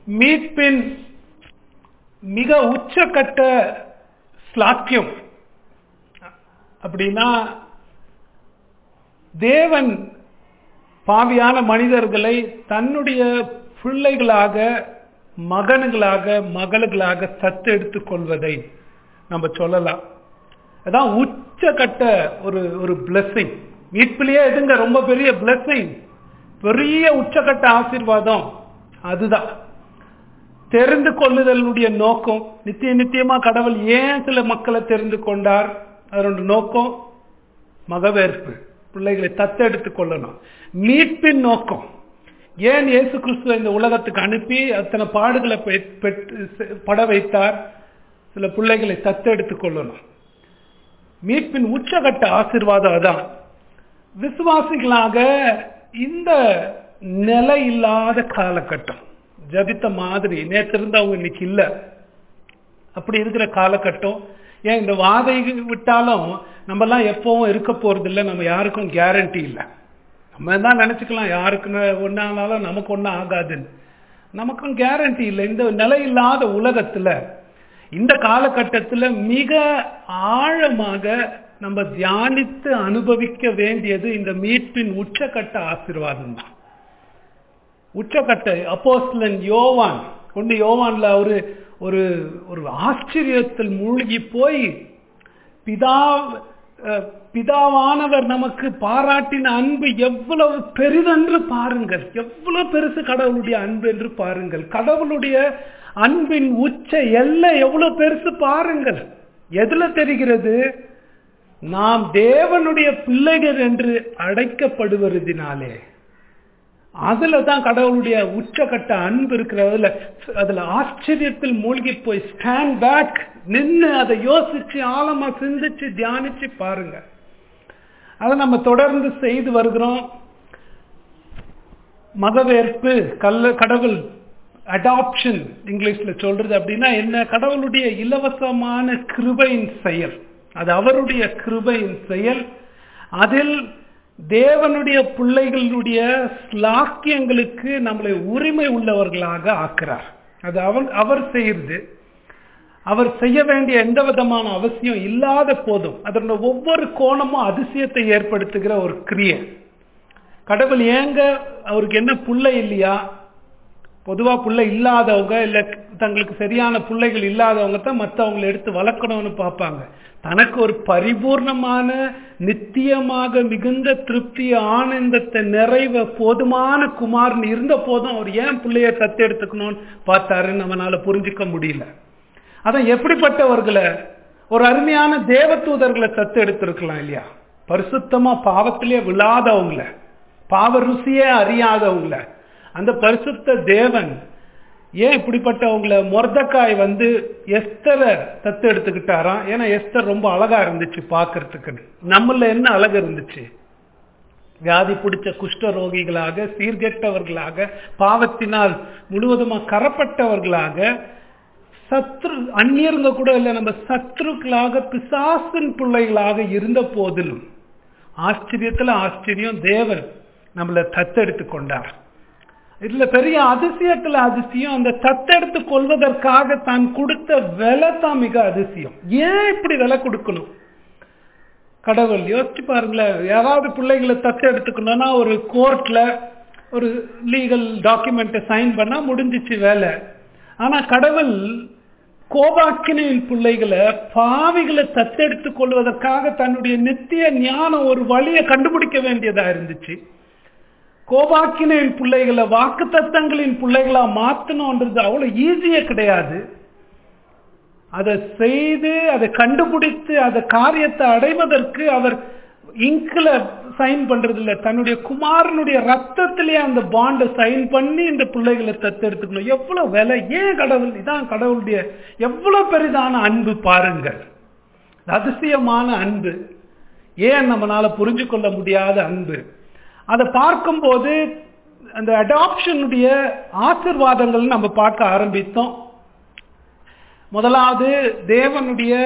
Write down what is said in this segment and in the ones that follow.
மீட்பின் மிக உச்சக்கட்ட ஸ்லாக்கியம் அப்படின்னா தேவன் பாவியான மனிதர்களை தன்னுடைய பிள்ளைகளாக மகன்களாக மகள்களாக தத்தெடுத்துக் கொள்வதை நம்ம சொல்லலாம் அதான் உச்சக்கட்ட ஒரு ஒரு பிளஸ்ஸிங் மீட்பிலேயே எதுங்க ரொம்ப பெரிய பிளஸ்ஸிங் பெரிய உச்சக்கட்ட ஆசீர்வாதம் அதுதான் தெரிந்து கொள்ளுதலுடைய நோக்கம் நித்திய நித்தியமா கடவுள் ஏன் சில மக்களை தெரிந்து கொண்டார் அதனுடைய நோக்கம் மகவேற்பு பிள்ளைகளை தத்தெடுத்துக் கொள்ளணும் மீட்பின் நோக்கம் ஏன் இயேசு கிறிஸ்துவ இந்த உலகத்துக்கு அனுப்பி அத்தனை பாடுகளை பட வைத்தார் சில பிள்ளைகளை தத்தெடுத்துக் கொள்ளணும் மீட்பின் உச்சகட்ட ஆசிர்வாதம் அதான் விசுவாசிகளாக இந்த நிலை இல்லாத காலகட்டம் ஜபித்த மாதிரி நேற்று இருந்தவங்க இன்னைக்கு இல்ல அப்படி இருக்கிற காலகட்டம் ஏன் இந்த வாதை விட்டாலும் நம்ம எல்லாம் எப்பவும் இருக்க போறது இல்லை நம்ம யாருக்கும் கேரண்டி இல்லை நம்ம தான் நினைச்சுக்கலாம் யாருக்கு ஒன்னானாலும் நமக்கு ஒன்றும் ஆகாதுன்னு நமக்கும் கேரண்டி இல்லை இந்த நிலை இல்லாத உலகத்துல இந்த காலகட்டத்தில் மிக ஆழமாக நம்ம தியானித்து அனுபவிக்க வேண்டியது இந்த மீட்பின் உச்சக்கட்ட ஆசிர்வாதம் தான் உச்சக்கட்ட அப்போஸ்லன் யோவான் கொண்டு யோவான்ல அவரு ஒரு ஒரு ஆச்சரியத்தில் மூழ்கி போய் பிதா பிதாவானவர் நமக்கு பாராட்டின அன்பு எவ்வளவு பெரிதென்று பாருங்கள் எவ்வளவு பெருசு கடவுளுடைய அன்பு என்று பாருங்கள் கடவுளுடைய அன்பின் உச்ச எல்லை எவ்வளவு பெருசு பாருங்கள் எதுல தெரிகிறது நாம் தேவனுடைய பிள்ளைகள் என்று அழைக்கப்படுவதினாலே அதுல தான் கடவுளுடைய உச்சக்கட்ட அன்பு இருக்கிறதுல அதுல ஆச்சரியத்தில் மூழ்கி போய் ஸ்டாண்ட் பேக் நின்று அதை யோசிச்சு ஆழமா சிந்திச்சு தியானிச்சு பாருங்க அதை நம்ம தொடர்ந்து செய்து வருகிறோம் மகவேற்பு கல்ல கடவுள் அடாப்ஷன் இங்கிலீஷ்ல சொல்றது அப்படின்னா என்ன கடவுளுடைய இலவசமான கிருபையின் செயல் அது அவருடைய கிருபையின் செயல் அதில் தேவனுடைய பிள்ளைகளுடைய ஸ்லாக்கியங்களுக்கு நம்மளை உரிமை உள்ளவர்களாக ஆக்குறார் அது அவர் அவர் செய்யறது அவர் செய்ய வேண்டிய எந்த விதமான அவசியம் இல்லாத போதும் அதனுடைய ஒவ்வொரு கோணமும் அதிசயத்தை ஏற்படுத்துகிற ஒரு கிரியை கடவுள் ஏங்க அவருக்கு என்ன புள்ளை இல்லையா பொதுவா பிள்ளை இல்லாதவங்க இல்ல தங்களுக்கு சரியான பிள்ளைகள் இல்லாதவங்க தான் மற்றவங்களை எடுத்து வளர்க்கணும்னு பார்ப்பாங்க தனக்கு ஒரு பரிபூர்ணமான நித்தியமாக மிகுந்த திருப்தி ஆனந்தத்தை நிறைவ போதுமான குமார்னு இருந்த போதும் அவர் ஏன் பிள்ளைய தத்தெடுத்துக்கணும்னு பார்த்தாருன்னு நம்மளால புரிஞ்சுக்க முடியல அதான் எப்படிப்பட்டவர்களை ஒரு அருமையான தேவதூதர்களை தத்து எடுத்திருக்கலாம் இல்லையா பரிசுத்தமா பாவத்திலே விழாதவங்கள பாவ ருசியே அறியாதவங்கள அந்த பரிசுத்த தேவன் ஏன் இப்படிப்பட்டவங்கள மொர்தக்காய் வந்து எஸ்தரை தத்து எடுத்துக்கிட்டாராம் ஏன்னா எஸ்தர் ரொம்ப அழகா இருந்துச்சு பாக்குறதுக்கு நம்மள என்ன அழகு இருந்துச்சு வியாதி பிடிச்ச குஷ்டரோகிகளாக சீர்கெட்டவர்களாக பாவத்தினால் முழுவதுமா கரப்பட்டவர்களாக சத்ரு அந்நியருங்க கூட இல்லை நம்ம சத்ருக்களாக பிசாசின் பிள்ளைகளாக இருந்த போதிலும் ஆச்சரியத்துல ஆச்சரியம் தேவன் நம்மளை தத்தெடுத்து கொண்டார் இதுல பெரிய அதிசயத்துல அதிசயம் அந்த தத்தெடுத்து கொள்வதற்காக தான் கொடுத்த விலை தான் மிக அதிசயம் ஏன் இப்படி விலை கொடுக்கணும் கடவுள் யோசிச்சு பாருங்களேன் யாராவது பிள்ளைகளை தத்து எடுத்துக்கணும்னா ஒரு கோர்ட்ல ஒரு லீகல் டாக்குமெண்ட்டை சைன் பண்ணா முடிஞ்சிச்சு வேலை ஆனா கடவுள் கோபாக்கினின் பிள்ளைகளை பாவிகளை தத்தெடுத்துக் கொள்வதற்காக தன்னுடைய நித்திய ஞானம் ஒரு வழியை கண்டுபிடிக்க வேண்டியதா இருந்துச்சு கோபாக்கினின் பிள்ளைகளை வாக்கு தத்தங்களின் பிள்ளைகளா மாத்தணும்ன்றது அவ்வளவு ஈஸியே கிடையாது அதை செய்து அதை கண்டுபிடித்து அந்த காரியத்தை அடைவதற்கு அவர் இங்கில சைன் பண்றது இல்ல தன்னுடைய குமாரனுடைய ரத்தத்திலே அந்த பாண்டை சைன் பண்ணி இந்த பிள்ளைகளை தத்தெடுத்துக்கணும் எவ்வளவு விலை ஏன் கடவுள் இதான் கடவுளுடைய எவ்வளவு பெரிதான அன்பு பாருங்கள் அதிசயமான அன்பு ஏன் நம்மளால புரிஞ்சு கொள்ள முடியாத அன்பு அதை பார்க்கும்போது அந்த அடாப்ஷனுடைய ஆசிர்வாதங்கள் நம்ம பார்க்க ஆரம்பித்தோம் முதலாவது தேவனுடைய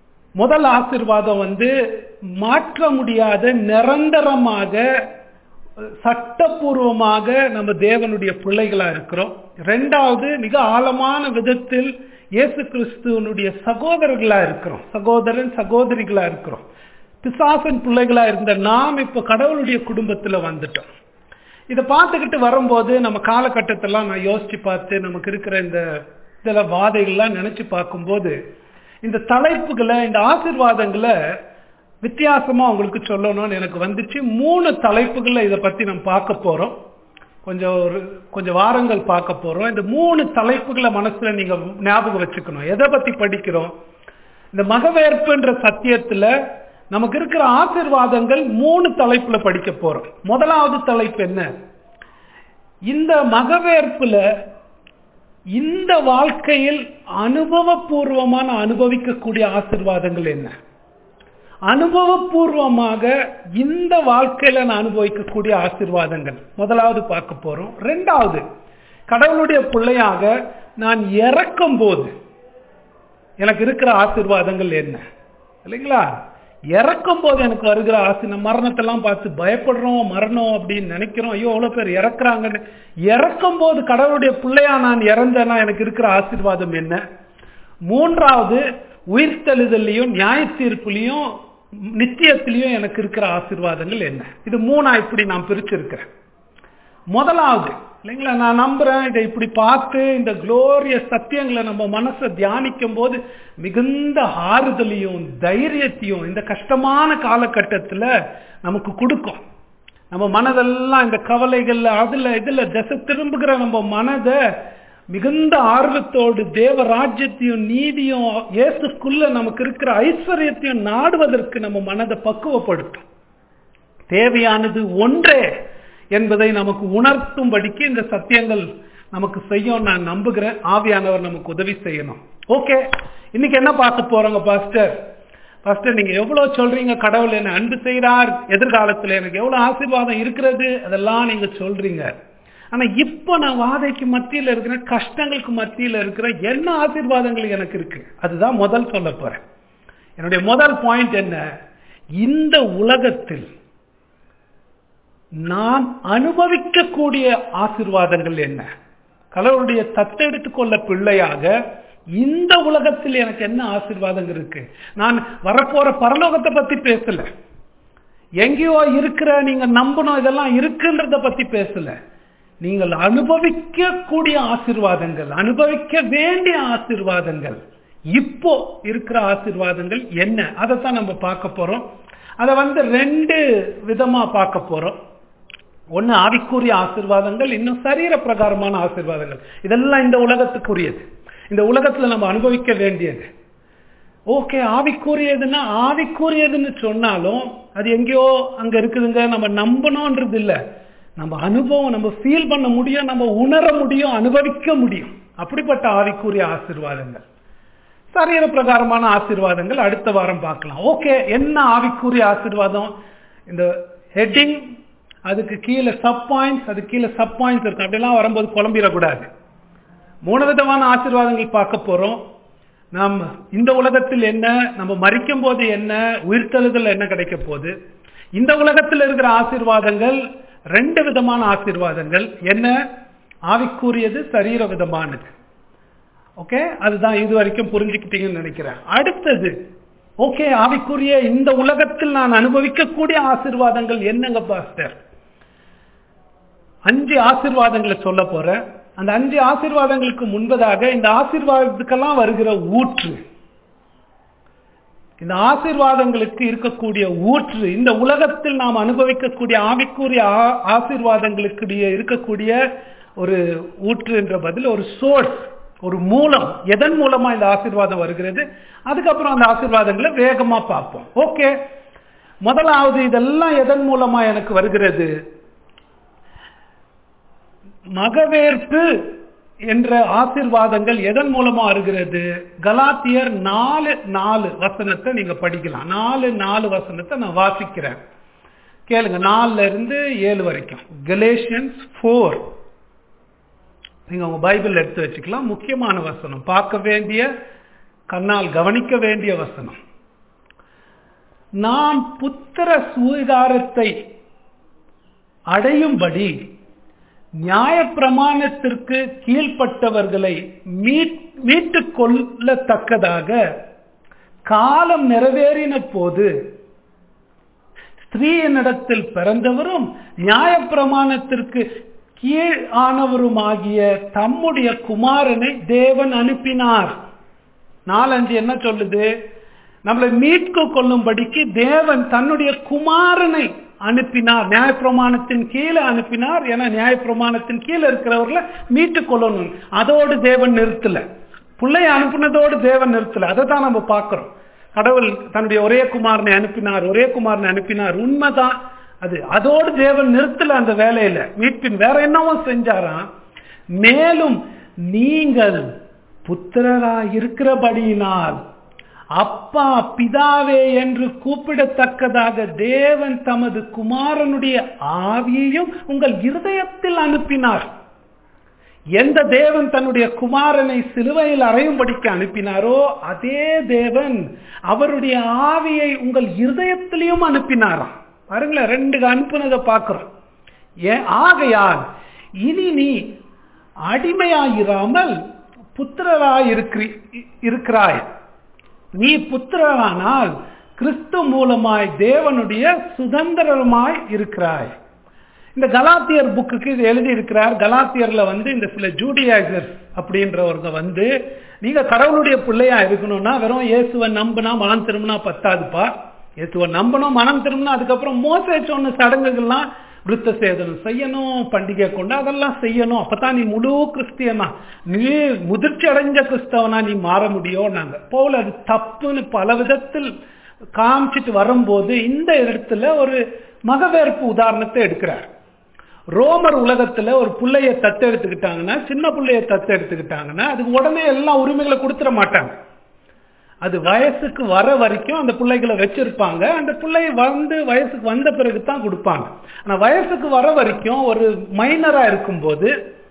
முதல் ஆசிர்வாதம் வந்து மாற்ற முடியாத நிரந்தரமாக சட்டபூர்வமாக நம்ம தேவனுடைய பிள்ளைகளா இருக்கிறோம் ரெண்டாவது மிக ஆழமான விதத்தில் இயேசு கிறிஸ்துவனுடைய சகோதரர்களா இருக்கிறோம் சகோதரன் சகோதரிகளா இருக்கிறோம் பிசாசன் பிள்ளைகளா இருந்த நாம் இப்ப கடவுளுடைய குடும்பத்துல வந்துட்டோம் இதை பார்த்துக்கிட்டு வரும்போது நம்ம காலகட்டத்தெல்லாம் நான் யோசிச்சு பார்த்து நமக்கு இருக்கிற இந்த சில வாதைகள்லாம் நினைச்சு பார்க்கும்போது இந்த தலைப்புகளை இந்த ஆசிர்வாதங்களை வித்தியாசமா உங்களுக்கு சொல்லணும்னு எனக்கு வந்துச்சு மூணு தலைப்புகளை இதை பத்தி நம்ம பார்க்க போறோம் கொஞ்சம் ஒரு கொஞ்சம் வாரங்கள் பார்க்க போறோம் இந்த மூணு தலைப்புகளை மனசுல நீங்க ஞாபகம் வச்சுக்கணும் எதை பத்தி படிக்கிறோம் இந்த மகவேற்புன்ற சத்தியத்துல நமக்கு இருக்கிற ஆசிர்வாதங்கள் மூணு தலைப்புல படிக்க போறோம் முதலாவது தலைப்பு என்ன இந்த மகவேற்புல இந்த வாழ்க்கையில் அனுபவபூர்வமான அனுபவிக்கக்கூடிய ஆசிர்வாதங்கள் என்ன அனுபவபூர்வமாக இந்த வாழ்க்கையில நான் அனுபவிக்கக்கூடிய ஆசிர்வாதங்கள் முதலாவது பார்க்க போறோம் ரெண்டாவது கடவுளுடைய பிள்ளையாக நான் இறக்கும் போது எனக்கு இருக்கிற ஆசிர்வாதங்கள் என்ன இல்லைங்களா இறக்கும் போது எனக்கு வருகிற ஆசை நம்ம மரணத்தெல்லாம் பார்த்து பயப்படுறோம் மரணம் அப்படின்னு நினைக்கிறோம் ஐயோ அவ்வளோ பேர் இறக்குறாங்கன்னு இறக்கும் போது கடவுளுடைய பிள்ளையா நான் இறந்தேன்னா எனக்கு இருக்கிற ஆசிர்வாதம் என்ன மூன்றாவது உயிர்த்தெழுதலையும் நியாய தீர்ப்புலையும் நித்தியத்திலையும் எனக்கு இருக்கிற ஆசிர்வாதங்கள் என்ன இது மூணா இப்படி நான் பிரிச்சிருக்கிறேன் முதலாவது இல்லைங்களா நான் நம்புறேன் இதை இப்படி பார்த்து இந்த குளோரிய சத்தியங்களை நம்ம மனசை தியானிக்கும் போது மிகுந்த ஆறுதலையும் தைரியத்தையும் இந்த கஷ்டமான காலகட்டத்தில் நமக்கு கொடுக்கும் நம்ம மனதெல்லாம் இந்த கவலைகள்ல அதுல இதுல திசை திரும்புகிற நம்ம மனதை மிகுந்த ஆர்வத்தோடு தேவ ராஜ்யத்தையும் நீதியும் இயேசுக்குள்ள நமக்கு இருக்கிற ஐஸ்வர்யத்தையும் நாடுவதற்கு நம்ம மனதை பக்குவப்படுத்தும் தேவையானது ஒன்றே என்பதை நமக்கு உணர்த்தும்படிக்கு இந்த சத்தியங்கள் நமக்கு செய்யும் நான் நம்புகிறேன் ஆவியானவர் நமக்கு உதவி செய்யணும் ஓகே இன்னைக்கு என்ன பார்க்க போறோங்க பாஸ்டர் பாஸ்டர் நீங்க எவ்வளவு சொல்றீங்க கடவுள் என்ன அன்பு செய்கிறார் எதிர்காலத்துல எனக்கு எவ்வளவு ஆசீர்வாதம் இருக்கிறது அதெல்லாம் நீங்க சொல்றீங்க ஆனா இப்ப நான் வாதைக்கு மத்தியில இருக்கிற கஷ்டங்களுக்கு மத்தியில இருக்கிற என்ன ஆசீர்வாதங்கள் எனக்கு இருக்கு அதுதான் முதல் சொல்ல போறேன் என்னுடைய முதல் பாயிண்ட் என்ன இந்த உலகத்தில் நாம் அனுபவிக்கக்கூடிய ஆசிர்வாதங்கள் என்ன கடவுளுடைய தத்தெடுத்துக் கொள்ள பிள்ளையாக இந்த உலகத்தில் எனக்கு என்ன ஆசிர்வாதங்கள் இருக்கு நான் வரப்போற பரலோகத்தை பத்தி பேசல எங்கேயோ இருக்கிற நீங்க நம்பணும் இதெல்லாம் இருக்குன்றத பத்தி பேசல நீங்கள் அனுபவிக்க கூடிய ஆசிர்வாதங்கள் அனுபவிக்க வேண்டிய ஆசிர்வாதங்கள் இப்போ இருக்கிற ஆசிர்வாதங்கள் என்ன அதைத்தான் நம்ம பார்க்க போறோம் அதை வந்து ரெண்டு விதமா பார்க்க போறோம் ஒன்னு ஆவிக்குரிய ஆசிர்வாதங்கள் இன்னும் சரீர பிரகாரமான ஆசிர்வாதங்கள் இதெல்லாம் இந்த உலகத்துக்குரியது இந்த உலகத்துல நம்ம அனுபவிக்க வேண்டியது ஓகே ஆவிக்குரியதுன்னா ஆவிக்குரியதுன்னு சொன்னாலும் அது எங்கேயோ அங்க இருக்குதுங்க நம்ம நம்பணும்ன்றது இல்லை நம்ம அனுபவம் நம்ம ஃபீல் பண்ண முடியும் நம்ம உணர முடியும் அனுபவிக்க முடியும் அப்படிப்பட்ட ஆவிக்குரிய ஆசிர்வாதங்கள் சரீர பிரகாரமான ஆசிர்வாதங்கள் அடுத்த வாரம் பார்க்கலாம் ஓகே என்ன ஆவிக்குரிய ஆசிர்வாதம் இந்த ஹெட்டிங் அதுக்கு கீழே சப் பாயிண்ட்ஸ் அது கீழே சப் பாயிண்ட்ஸ் இருக்கு அப்படிலாம் வரும்போது குழம்பிடக்கூடாது மூணு விதமான ஆசிர்வாதங்கள் பார்க்க போறோம் நாம் இந்த உலகத்தில் என்ன நம்ம மறிக்கும் போது என்ன உயிர்த்தெழுதல் என்ன கிடைக்க போகுது இந்த உலகத்தில் இருக்கிற ஆசிர்வாதங்கள் ரெண்டு விதமான ஆசிர்வாதங்கள் என்ன ஆவிக்குரியது சரீர விதமானது ஓகே அதுதான் இது வரைக்கும் புரிஞ்சுக்கிட்டீங்கன்னு நினைக்கிறேன் அடுத்தது ஓகே ஆவிக்குரிய இந்த உலகத்தில் நான் அனுபவிக்கக்கூடிய ஆசிர்வாதங்கள் என்னங்க பாஸ்டர் அஞ்சு ஆசிர்வாதங்களை சொல்ல போறேன் அந்த அஞ்சு ஆசிர்வாதங்களுக்கு முன்பதாக இந்த ஆசிர்வாதத்துக்கெல்லாம் வருகிற ஊற்று இந்த ஆசிர்வாதங்களுக்கு இருக்கக்கூடிய ஊற்று இந்த உலகத்தில் நாம் அனுபவிக்கக்கூடிய ஆவிக்குரிய ஆசிர்வாதங்களுக்கு இருக்கக்கூடிய ஒரு ஊற்று என்ற பதில் ஒரு சோர்ஸ் ஒரு மூலம் எதன் மூலமா இந்த ஆசிர்வாதம் வருகிறது அதுக்கப்புறம் அந்த ஆசிர்வாதங்களை வேகமா பார்ப்போம் ஓகே முதலாவது இதெல்லாம் எதன் மூலமா எனக்கு வருகிறது மகவேற்பு என்ற ஆசிர்வாதங்கள் எதன் மூலமா வருகிறது கலாத்தியர் நாலு நாலு வசனத்தை நீங்க படிக்கலாம் நாலு நாலு வசனத்தை நான் வாசிக்கிறேன் கேளுங்க நாலுல இருந்து ஏழு வரைக்கும் கலேஷியன்ஸ் ஃபோர் நீங்க உங்க பைபிள் எடுத்து வச்சுக்கலாம் முக்கியமான வசனம் பார்க்க வேண்டிய கண்ணால் கவனிக்க வேண்டிய வசனம் நாம் புத்திர சுவீகாரத்தை அடையும்படி நியாயப்பிரமாணத்திற்கு கீழ்ப்பட்டவர்களை மீட்டு கொள்ளத்தக்கதாக காலம் நிறைவேறின போது ஸ்திரீயினிடத்தில் பிறந்தவரும் நியாயப்பிரமாணத்திற்கு கீழ் ஆனவருமாகிய தம்முடைய குமாரனை தேவன் அனுப்பினார் நாலஞ்சு என்ன சொல்லுது நம்மளை மீட்க கொள்ளும்படிக்கு தேவன் தன்னுடைய குமாரனை அனுப்பினார் நியாயப்பிரமாணத்தின் கீழே அனுப்பினார் ஏன்னா நியாயப்பிரமாணத்தின் கீழே இருக்கிறவர்களை மீட்டு கொள்ளணும் அதோடு தேவன் நிறுத்தல பிள்ளைய அனுப்பினதோடு தேவன் நிறுத்தல அதை தான் நம்ம பார்க்கிறோம் கடவுள் தன்னுடைய ஒரே குமாரனை அனுப்பினார் ஒரே குமாரனை அனுப்பினார் உண்மைதான் அது அதோடு தேவன் நிறுத்தல அந்த வேலையில மீட்பின் வேற என்னவோ செஞ்சாராம் மேலும் நீங்கள் புத்திரரா இருக்கிறபடியினால் அப்பா பிதாவே என்று கூப்பிடத்தக்கதாக தேவன் தமது குமாரனுடைய ஆவியையும் உங்கள் இருதயத்தில் அனுப்பினார் எந்த தேவன் தன்னுடைய குமாரனை சிலுவையில் அறையும்படிக்கு அனுப்பினாரோ அதே தேவன் அவருடைய ஆவியை உங்கள் இருதயத்திலையும் அனுப்பினாராம் பாருங்களேன் ரெண்டு அனுப்புனதை பார்க்கிறோம் ஏன் ஆகையால் இனி நீ அடிமையாயிராமல் புத்திரராய் இருக்கிறாய் நீ புத்திரரானால் கிறிஸ்து மூலமாய் தேவனுடைய சுதந்திரமாய் இருக்கிறாய் இந்த கலாத்தியர் புக்குக்கு இது எழுதி இருக்கிறார் கலாத்தியர்ல வந்து இந்த சில ஜூடியாசர் அப்படின்றவங்க வந்து நீங்க கடவுளுடைய பிள்ளையா இருக்கணும்னா வெறும் இயேசுவை நம்பினா மனம் திரும்பினா பத்தாதுப்பா இயேசுவை நம்பணும் மனம் திரும்பினா அதுக்கப்புறம் மோச சொன்ன சடங்குகள்லாம் விருத்த சேதனம் செய்யணும் பண்டிகை கொண்டு அதெல்லாம் செய்யணும் அப்பதான் நீ முழு கிறிஸ்தியனா நீ முதிர்ச்சி அடைஞ்ச கிறிஸ்தவனா நீ மாற முடியும் நாங்க போல அது தப்புன்னு பல விதத்தில் காமிச்சிட்டு வரும்போது இந்த இடத்துல ஒரு மகவேற்பு உதாரணத்தை எடுக்கிறார் ரோமர் உலகத்துல ஒரு பிள்ளைய தத்தெடுத்துக்கிட்டாங்கன்னா சின்ன பிள்ளைய தத்தெடுத்துக்கிட்டாங்கன்னா அதுக்கு உடனே எல்லா உரிமைகளை கொடுத்துட மாட்டாங்க அது வயசுக்கு வர வரைக்கும் அந்த பிள்ளைகளை வச்சிருப்பாங்க அந்த பிள்ளைய வந்து வயசுக்கு வந்த பிறகு தான் கொடுப்பாங்க ஆனா வயசுக்கு வர வரைக்கும் ஒரு மைனரா இருக்கும்போது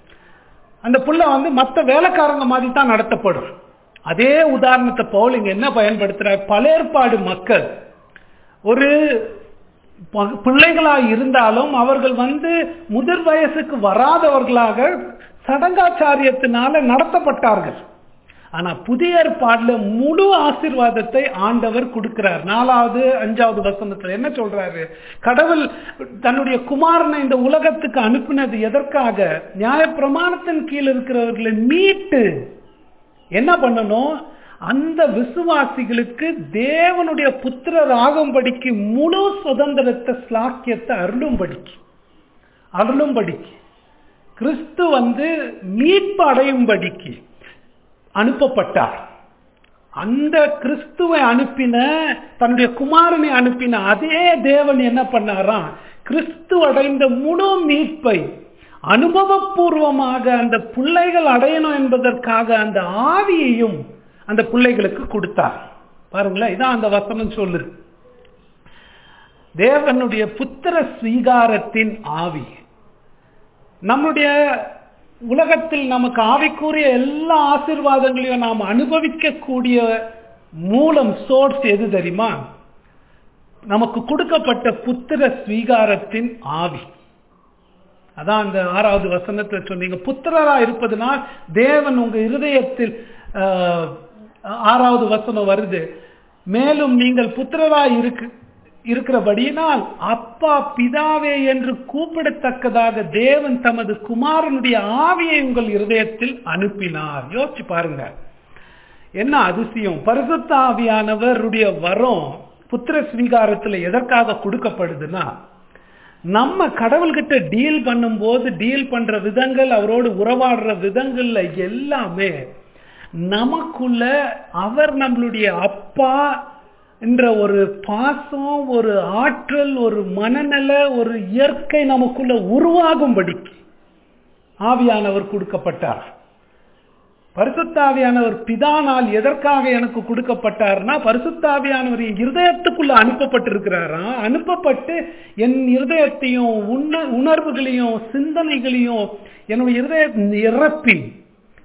அந்த புள்ள வந்து மற்ற வேலைக்காரங்க மாதிரி தான் நடத்தப்படும் அதே உதாரணத்தை பவுல் இங்க என்ன பயன்படுத்துறார் பலேற்பாடு மக்கள் ஒரு பிள்ளைகளா இருந்தாலும் அவர்கள் வந்து முதிர் வயசுக்கு வராதவர்களாக சடங்காச்சாரியத்தினால நடத்தப்பட்டார்கள் ஆனா புதிய ஏற்பாடுல முழு ஆசிர்வாதத்தை ஆண்டவர் கொடுக்கிறார் நாலாவது அஞ்சாவது வசனத்துல என்ன சொல்றாரு கடவுள் தன்னுடைய குமாரனை இந்த உலகத்துக்கு அனுப்பினது எதற்காக நியாயப்பிரமாணத்தின் கீழ் இருக்கிறவர்களை மீட்டு என்ன பண்ணணும் அந்த விசுவாசிகளுக்கு தேவனுடைய புத்திரர் ஆகும்படிக்கு முழு சுதந்திரத்தை ஸ்லாக்கியத்தை அருளும்படிக்கு அருளும்படிக்கு கிறிஸ்து வந்து மீட்பு அடையும்படிக்கு அனுப்பப்பட்டார் அந்த கிறிஸ்துவை அனுப்பின தன்னுடைய குமாரனை அனுப்பின அதே தேவன் என்ன பண்ணாராம் கிறிஸ்து அடைந்த முழு மீட்பை அனுபவபூர்வமாக அந்த பிள்ளைகள் அடையணும் என்பதற்காக அந்த ஆவியையும் அந்த பிள்ளைகளுக்கு கொடுத்தார் பாருங்களேன் இதான் அந்த வசனம் சொல்லுது தேவனுடைய புத்திர ஸ்வீகாரத்தின் ஆவி நம்முடைய உலகத்தில் நமக்கு ஆவிக்குரிய எல்லா ஆசிர்வாதங்களையும் நாம் அனுபவிக்கக்கூடிய மூலம் சோர்ஸ் எது தெரியுமா நமக்கு கொடுக்கப்பட்ட புத்திர ஸ்வீகாரத்தின் ஆவி அதான் அந்த ஆறாவது வசனத்துல சொன்னீங்க புத்திரரா இருப்பதனால் தேவன் உங்க இருதயத்தில் ஆறாவது வசனம் வருது மேலும் நீங்கள் புத்திரராய் இருக்கு இருக்கிறபடியினால் அப்பா பிதாவே என்று கூப்பிடத்தக்கதாக தேவன் தமது குமாரனுடைய ஆவியை உங்கள் இருதயத்தில் அனுப்பினார் யோசிச்சு பாருங்க என்ன அதிசயம் பரிசுத்த ஆவியானவருடைய வரம் புத்திர ஸ்வீகாரத்தில் எதற்காக கொடுக்கப்படுதுன்னா நம்ம கடவுள்கிட்ட டீல் பண்ணும்போது டீல் பண்ற விதங்கள் அவரோடு உறவாடுற விதங்கள்ல எல்லாமே நமக்குள்ள அவர் நம்மளுடைய அப்பா என்ற ஒரு பாசம் ஒரு ஆற்றல் ஒரு மனநல ஒரு இயற்கை நமக்குள்ள உருவாகும்படிக்கு ஆவியானவர் கொடுக்கப்பட்டார் பரிசுத்தாவியானவர் பிதானால் எதற்காக எனக்கு கொடுக்கப்பட்டார்னா பரிசுத்தாவியானவர் என் இருதயத்துக்குள்ள அனுப்பப்பட்டிருக்கிறாராம் அனுப்பப்பட்டு என் இருதயத்தையும் உண உணர்வுகளையும் சிந்தனைகளையும் என்னுடைய இருதய நிரப்பி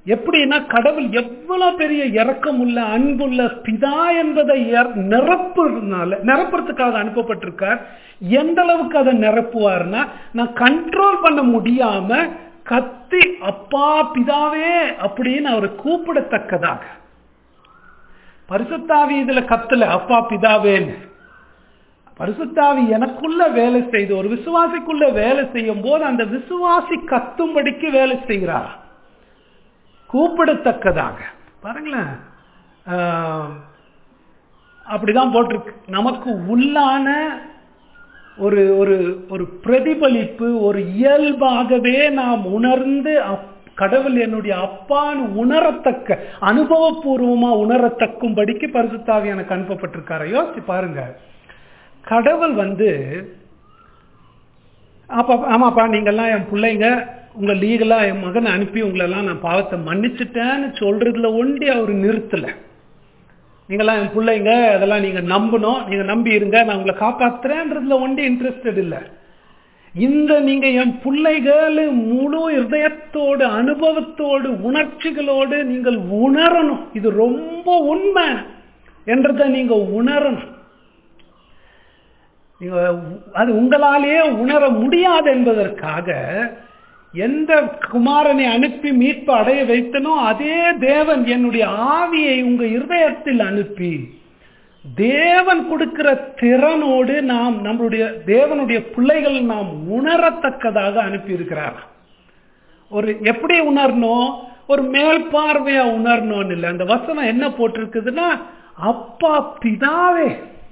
எப்படின்னா கடவுள் எவ்வளவு பெரிய இரக்கமுள்ள அன்புள்ள பிதா என்பதை இற- நிரப்புறதுனால நிரப்புறதுக்காக அனுப்பப்பட்டிருக்கார் எந்த அளவுக்கு அதை நிரப்புவார்னா நான் கண்ட்ரோல் பண்ண முடியாம கத்தி அப்பா பிதாவே அப்படின்னு அவர் கூப்பிடத்தக்கதாக பரிசுத்தாவி இதுல கத்தல அப்பா பிதாவேன்னு பரிசுத்தாவி எனக்குள்ள வேலை செய்து ஒரு விசுவாசிக்குள்ள வேலை செய்யும் போது அந்த விசுவாசி கத்தும்படிக்கு வேலை செய்கிறார் கூப்பிடத்தக்கதாக பாருங்களேன் ஆஹ், அப்படிதான் போட்டிருக்கு நமக்கு உள்ளான ஒரு ஒரு ஒரு பிரதிபலிப்பு ஒரு இயல்பாகவே நாம் உணர்ந்து அப்- கடவுள் என்னுடைய அப்பான்னு உணரத்தக்க அனுபவபூர்வமா உணரத்தக்கும்படிக்கு பரிசுத்தாவி எனக்கு அனுப்பப்பட்டிருக்காரு யோசிச்சு பாருங்க கடவுள் வந்து அப்பா ஆமாப்பா நீங்கெல்லாம் என் பிள்ளைங்க உங்க லீகலா என் மகனை அனுப்பி உங்களெல்லாம் நான் பாவத்தை மன்னிச்சிட்டேன்னு சொல்றதுல ஒண்டி அவர் நிறுத்தல நீங்கெல்லாம் என் பிள்ளைங்க அதெல்லாம் நீங்க நம்பணும் நீங்க நம்பி இருங்க நான் உங்களை காப்பாத்துறேன்றதுல ஒண்டி இன்ட்ரெஸ்டட் இல்ல இந்த நீங்க என் பிள்ளைகள் முழு இதயத்தோடு அனுபவத்தோடு உணர்ச்சிகளோடு நீங்கள் உணரணும் இது ரொம்ப உண்மை என்றதை நீங்க உணரணும் நீங்க அது உங்களாலேயே உணர முடியாது என்பதற்காக எந்த குமாரனை அனுப்பி மீட்பு அடைய வைத்தனோ அதே தேவன் என்னுடைய ஆவியை உங்க இருதயத்தில் அனுப்பி தேவன் கொடுக்கிற திறனோடு நாம் நம்மளுடைய தேவனுடைய பிள்ளைகள் நாம் உணரத்தக்கதாக அனுப்பி இருக்கிறார் ஒரு எப்படி உணரணும் ஒரு மேல் பார்வையா உணரணும்னு இல்லை அந்த வசனம் என்ன போட்டிருக்குதுன்னா அப்பா பிதாவே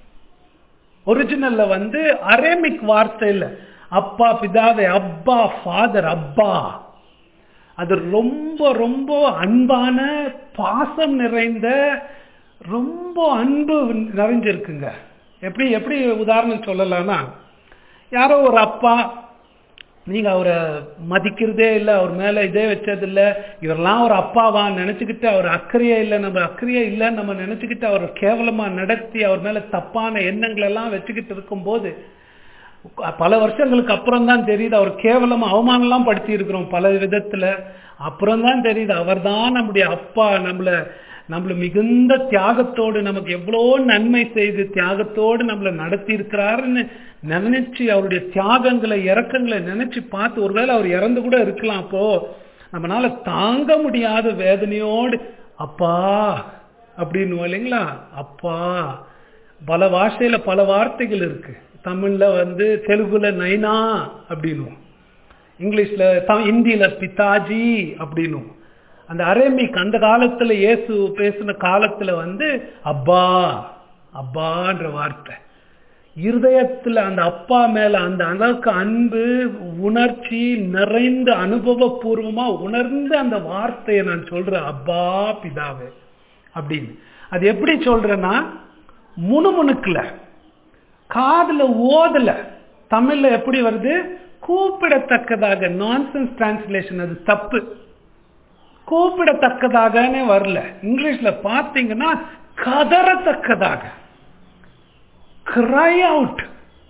ஒரிஜினல்ல வந்து அரேமிக் வார்த்தை இல்ல அப்பா பிதாவே அப்பா ஃபாதர் அப்பா அது ரொம்ப ரொம்ப அன்பான பாசம் நிறைந்த ரொம்ப அன்பு நிறைஞ்சிருக்குங்க எப்படி எப்படி உதாரணம் சொல்லலாம்னா யாரோ ஒரு அப்பா நீங்க அவரை மதிக்கிறதே இல்லை அவர் மேல இதே வச்சது இல்ல இவரெல்லாம் ஒரு அப்பாவான்னு நினைச்சுக்கிட்டு அவர் அக்கறையே இல்லை நம்ம அக்கறையே இல்லைன்னு நம்ம நினைச்சுக்கிட்டு அவர் கேவலமா நடத்தி அவர் மேல தப்பான எண்ணங்கள் எல்லாம் வச்சுக்கிட்டு இருக்கும்போது பல வருஷங்களுக்கு அப்புறம் தான் தெரியுது அவர் கேவலமா அவமானம்லாம் படுத்தி இருக்கிறோம் பல விதத்துல அப்புறம் தான் தெரியுது அவர் தான் நம்முடைய அப்பா நம்மள நம்மள மிகுந்த தியாகத்தோடு நமக்கு எவ்வளோ நன்மை செய்து தியாகத்தோடு நம்மளை நடத்தி இருக்கிறாருன்னு நினைச்சு அவருடைய தியாகங்களை இறக்கங்களை நினைச்சு பார்த்து ஒருவேளை அவர் இறந்து கூட இருக்கலாம் அப்போ நம்மளால தாங்க முடியாத வேதனையோடு அப்பா அப்படின்னு இல்லைங்களா அப்பா பல பாஷையில பல வார்த்தைகள் இருக்கு தமிழ்ல வந்து தெலுங்குல நைனா அப்படின்னும் இங்கிலீஷ்ல த- ஹிந்தியில பிதாஜி அப்படின்னும் அந்த அரேமிக் அந்த காலத்துல இயேசு பேசின காலத்துல வந்து அப்பா அப்பான்ற வார்த்தை இருதயத்துல அந்த அப்பா மேல அந்த அளவுக்கு அன்பு உணர்ச்சி நிறைந்த அனுபவபூர்வமா உணர்ந்து அந்த வார்த்தையை நான் சொல்றேன் அப்பா பிதாவே அப்படின்னு அது எப்படி சொல்றேன்னா முணுமுணுக்கல காதுல ஓதல தமிழ்ல எப்படி வருது கூப்பிடத்தக்கதாக நான்சென்ஸ் டிரான்ஸ்லேஷன் அது தப்பு கூப்பிடத்தக்கதாகனே வரல இங்கிலீஷ்ல பார்த்தீங்கன்னா கதறத்தக்கதாக கிரை அவுட்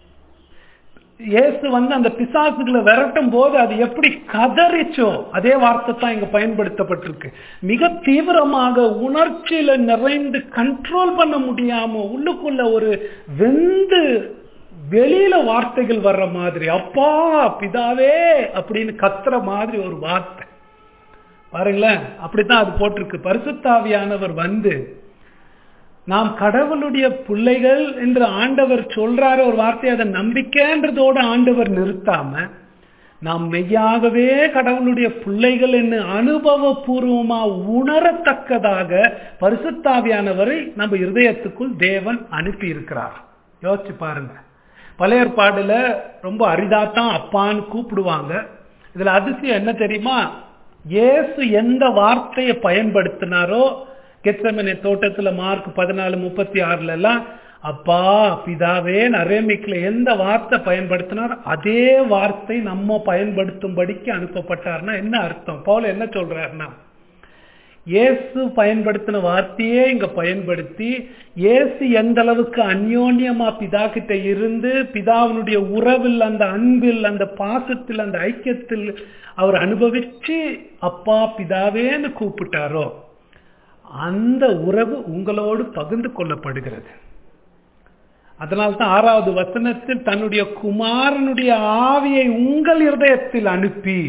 இயேசு வந்து அந்த பிசாசுகளை விரட்டும் போது அது எப்படி கதறிச்சோ அதே வார்த்தை தான் இங்க பயன்படுத்தப்பட்டிருக்கு மிக தீவிரமாக உணர்ச்சியில நிறைந்து கண்ட்ரோல் பண்ண முடியாம உள்ளுக்குள்ள ஒரு வெந்து வெளியில வார்த்தைகள் வர்ற மாதிரி அப்பா பிதாவே அப்படின்னு கத்துற மாதிரி ஒரு வார்த்தை பாருங்களேன் அப்படித்தான் அது போட்டிருக்கு பரிசுத்தாவியானவர் வந்து நாம் கடவுளுடைய பிள்ளைகள் என்று ஆண்டவர் சொல்றாரு ஒரு வார்த்தை அதை நம்பிக்கைன்றதோட ஆண்டவர் நிறுத்தாம நாம் மெய்யாகவே கடவுளுடைய பிள்ளைகள் என்று அனுபவபூர்வமா உணரத்தக்கதாக பரிசுத்தாவியானவரை நம்ம இருதயத்துக்குள் தேவன் அனுப்பி இருக்கிறார் யோசிச்சு பாருங்க பழைய ஏற்பாடுல ரொம்ப அரிதாத்தான் அப்பான்னு கூப்பிடுவாங்க இதுல அதிசயம் என்ன தெரியுமா இயேசு எந்த வார்த்தையை பயன்படுத்தினாரோ கெச்சமனை தோட்டத்துல மார்க் பதினாலு முப்பத்தி ஆறுல எல்லாம் அப்பா பிதாவே அரேமிக்ல எந்த வார்த்தை பயன்படுத்தினார் அதே வார்த்தை நம்ம பயன்படுத்தும்படிக்கு அனுப்பப்பட்டார்னா என்ன அர்த்தம் போல என்ன சொல்றாருன்னா இயேசு பயன்படுத்தின வார்த்தையே இங்க பயன்படுத்தி இயேசு எந்த அளவுக்கு அந்யோன்யமா பிதா கிட்ட இருந்து பிதாவினுடைய உறவில் அந்த அன்பில் அந்த பாசத்தில் அந்த ஐக்கியத்தில் அவர் அனுபவிச்சு அப்பா பிதாவேன்னு கூப்பிட்டாரோ அந்த உறவு உங்களோடு பகிர்ந்து கொள்ளப்படுகிறது அதனால்தான் ஆறாவது வசனத்தில் தன்னுடைய குமாரனுடைய ஆவியை உங்கள் இருதயத்தில் அனுப்பி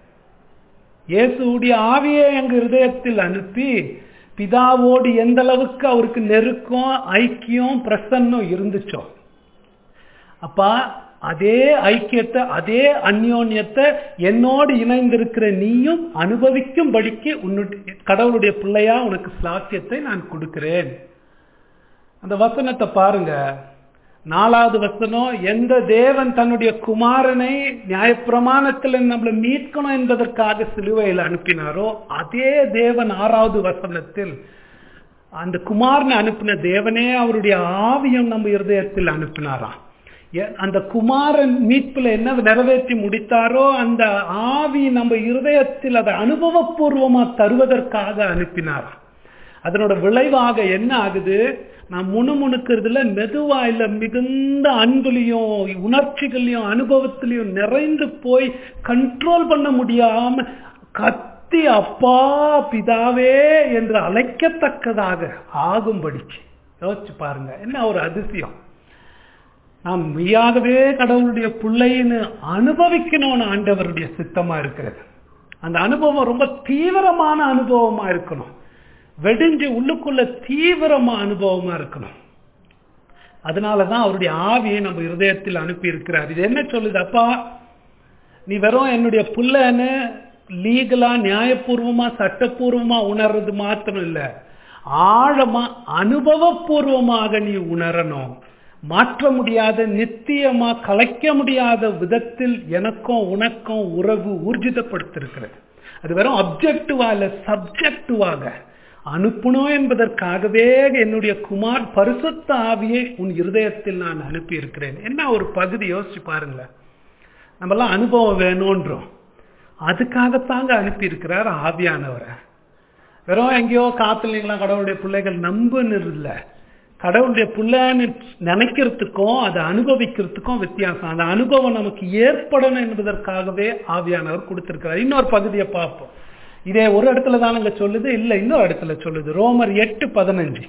இயேசுடைய ஆவியை எங்க இருதயத்தில் அனுப்பி பிதாவோடு எந்த அளவுக்கு அவருக்கு நெருக்கம் ஐக்கியம் பிரசன்னம் இருந்துச்சோ அப்பா அதே ஐக்கியத்தை அதே அந்யோன்யத்தை என்னோடு இணைந்திருக்கிற நீயும் அனுபவிக்கும்படிக்கு உன்னுடைய கடவுளுடைய பிள்ளையா உனக்கு சாட்சியத்தை நான் கொடுக்கிறேன் அந்த வசனத்தை பாருங்க நாலாவது வசனம் எந்த தேவன் தன்னுடைய குமாரனை நியாயப்பிரமாணத்தில் நம்மளை மீட்கணும் என்பதற்காக சிலுவையில் அனுப்பினாரோ அதே தேவன் ஆறாவது வசனத்தில் அந்த குமாரனை அனுப்பின தேவனே அவருடைய ஆவியம் நம்ம இருதயத்தில் அனுப்பினாராம் அந்த குமாரன் மீட்புல என்ன நிறைவேற்றி முடித்தாரோ அந்த ஆவி நம்ம இருதயத்தில் அதை அனுபவபூர்வமா தருவதற்காக அனுப்பினாராம் அதனோட விளைவாக என்ன ஆகுது நான் முணுமுணுக்கிறதுல மெதுவா இல்ல மிகுந்த அன்புலையும் உணர்ச்சிகளையும் அனுபவத்திலையும் நிறைந்து போய் கண்ட்ரோல் பண்ண முடியாம கத்தி அப்பா பிதாவே என்று அழைக்கத்தக்கதாக ஆகும்படிக்கு யோசிச்சு பாருங்க என்ன ஒரு அதிசயம் நாம் மெய்யாகவே கடவுளுடைய பிள்ளைன்னு அனுபவிக்கணும்னு ஆண்டவருடைய சித்தமா இருக்கிறது அந்த அனுபவம் ரொம்ப தீவிரமான அனுபவமா இருக்கணும் வெடிஞ்சு உள்ளுக்குள்ள தீவிரமா அனுபவமா இருக்கணும் அதனாலதான் அவருடைய ஆவியை நம்ம இருதயத்தில் அனுப்பி இருக்கிறார் இது என்ன சொல்லுது அப்பா நீ வெறும் என்னுடைய புள்ளன்னு லீகலா நியாயபூர்வமா சட்டப்பூர்வமா உணர்றது மாத்திரம் இல்ல ஆழமா அனுபவபூர்வமாக நீ உணரணும் மாற்ற முடியாத நித்தியமா கலைக்க முடியாத விதத்தில் எனக்கும் உனக்கும் உறவு ஊர்ஜிதப்படுத்திருக்கிறது அது வெறும் அப்ஜெக்டிவா இல்ல சப்ஜெக்டிவாக அனுப்பணும் என்பதற்காகவே என்னுடைய குமார் பரிசுத்த ஆவியை உன் இருதயத்தில் நான் அனுப்பி இருக்கிறேன் என்ன ஒரு பகுதி யோசிச்சு பாருங்களேன் நம்மெல்லாம் அனுபவம் வேணும்ன்றோம் அதுக்காகத்தாங்க அனுப்பி இருக்கிறார் ஆவியானவரை வெறும் எங்கேயோ காத்துலீங்களா கடவுளுடைய பிள்ளைகள் நம்புன்னு இல்லை கடவுளுடைய பிள்ளைன்னு நினைக்கிறதுக்கும் அதை அனுபவிக்கிறதுக்கும் வித்தியாசம் அந்த அனுபவம் நமக்கு ஏற்படணும் என்பதற்காகவே ஆவியானவர் கொடுத்திருக்கிறார் இன்னொரு பகுதியை பார்ப்போம் இதே ஒரு இடத்துல தான் அங்க சொல்லுது இல்ல இன்னொரு இடத்துல சொல்லுது ரோமர் எட்டு பதினஞ்சு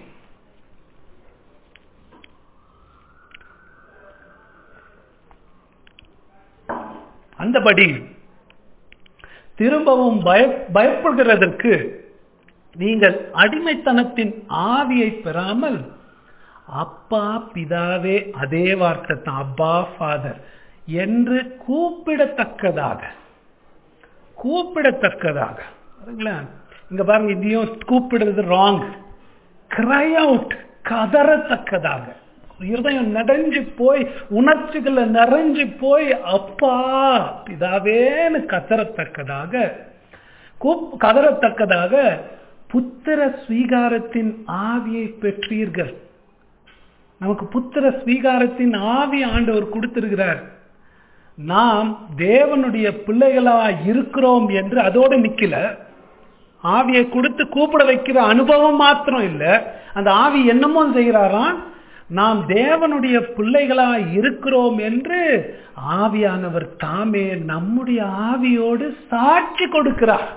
அந்தபடி திரும்பவும் பய பயப்படுகிறதற்கு நீங்கள் அடிமைத்தனத்தின் ஆவியை பெறாமல் அப்பா பிதாவே அதே வார்த்தை தான் அப்பா ஃபாதர் என்று கூப்பிடத்தக்கதாக கூப்பிடத்தக்கதாக இங்க பாருங்க இதையும் கூப்பிடுறது ராங் கிரை அவுட் கதறத்தக்கதாக இருதயம் நடைஞ்சு போய் உணர்ச்சிகளை நிறைஞ்சு போய் அப்பா பிதாவேன்னு கதறத்தக்கதாக கதறத்தக்கதாக புத்திர ஸ்வீகாரத்தின் ஆவியை பெற்றீர்கள் நமக்கு புத்திர ஸ்வீகாரத்தின் ஆவி ஆண்டவர் கொடுத்திருக்கிறார் நாம் தேவனுடைய பிள்ளைகளா இருக்கிறோம் என்று அதோடு நிக்கல ஆவியை கொடுத்து கூப்பிட வைக்கிற அனுபவம் மாத்திரம் இல்ல அந்த ஆவி என்னமோ செய்கிறாராம் நாம் தேவனுடைய பிள்ளைகளா இருக்கிறோம் என்று ஆவியானவர் தாமே நம்முடைய ஆவியோடு சாட்சி கொடுக்கிறார்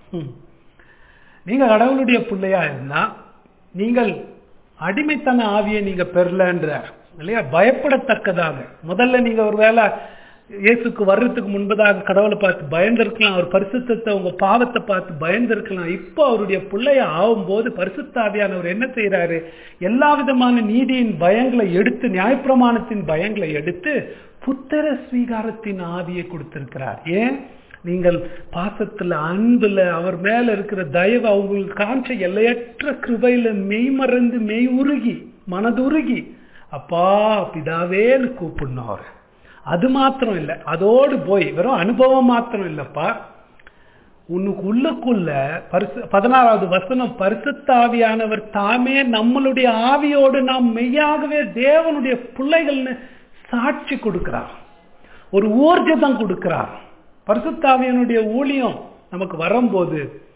நீங்க கடவுளுடைய பிள்ளையா இருந்தா நீங்கள் அடிமைத்தன ஆவியை நீங்க பெறலன்றார் இல்லையா பயப்படத்தக்கதாக முதல்ல நீங்க ஒரு வேலை இயேசுக்கு வர்றதுக்கு முன்பதாக கடவுளை பார்த்து பயந்திருக்கலாம் அவர் பரிசுத்தத்தை உங்க பாவத்தை பார்த்து பயந்திருக்கலாம் இப்போ அவருடைய பிள்ளைய ஆகும்போது பரிசுத்தாவியானவர் என்ன செய்யறாரு எல்லா விதமான நீதியின் பயங்களை எடுத்து நியாயப்பிரமாணத்தின் பயங்களை எடுத்து புத்திர ஸ்வீகாரத்தின் ஆவியை கொடுத்திருக்கிறார் ஏன் நீங்கள் பாசத்துல அன்புல அவர் மேல இருக்கிற தயவு அவங்களுக்கு காமிச்ச எல்லையற்ற கிருபையில மெய் மறந்து மெய் உருகி மனதுருகி அப்பா பிதாவேன்னு கூப்பிடணும் அவர் அது மாத்திரம் இல்லை அதோடு போய் வெறும் அனுபவம் மாத்திரம் இல்லப்பா உனக்கு உள்ளுக்குள்ள பரிசு பதினாறாவது வசனம் பரிசுத்தாவியானவர் தாமே நம்மளுடைய ஆவியோடு நாம் மெய்யாகவே தேவனுடைய பிள்ளைகள்னு சாட்சி கொடுக்கிறார் ஒரு ஊர்ஜதம் கொடுக்கிறார் பரிசுத்தாவியனுடைய ஊழியம் நமக்கு வரும்போது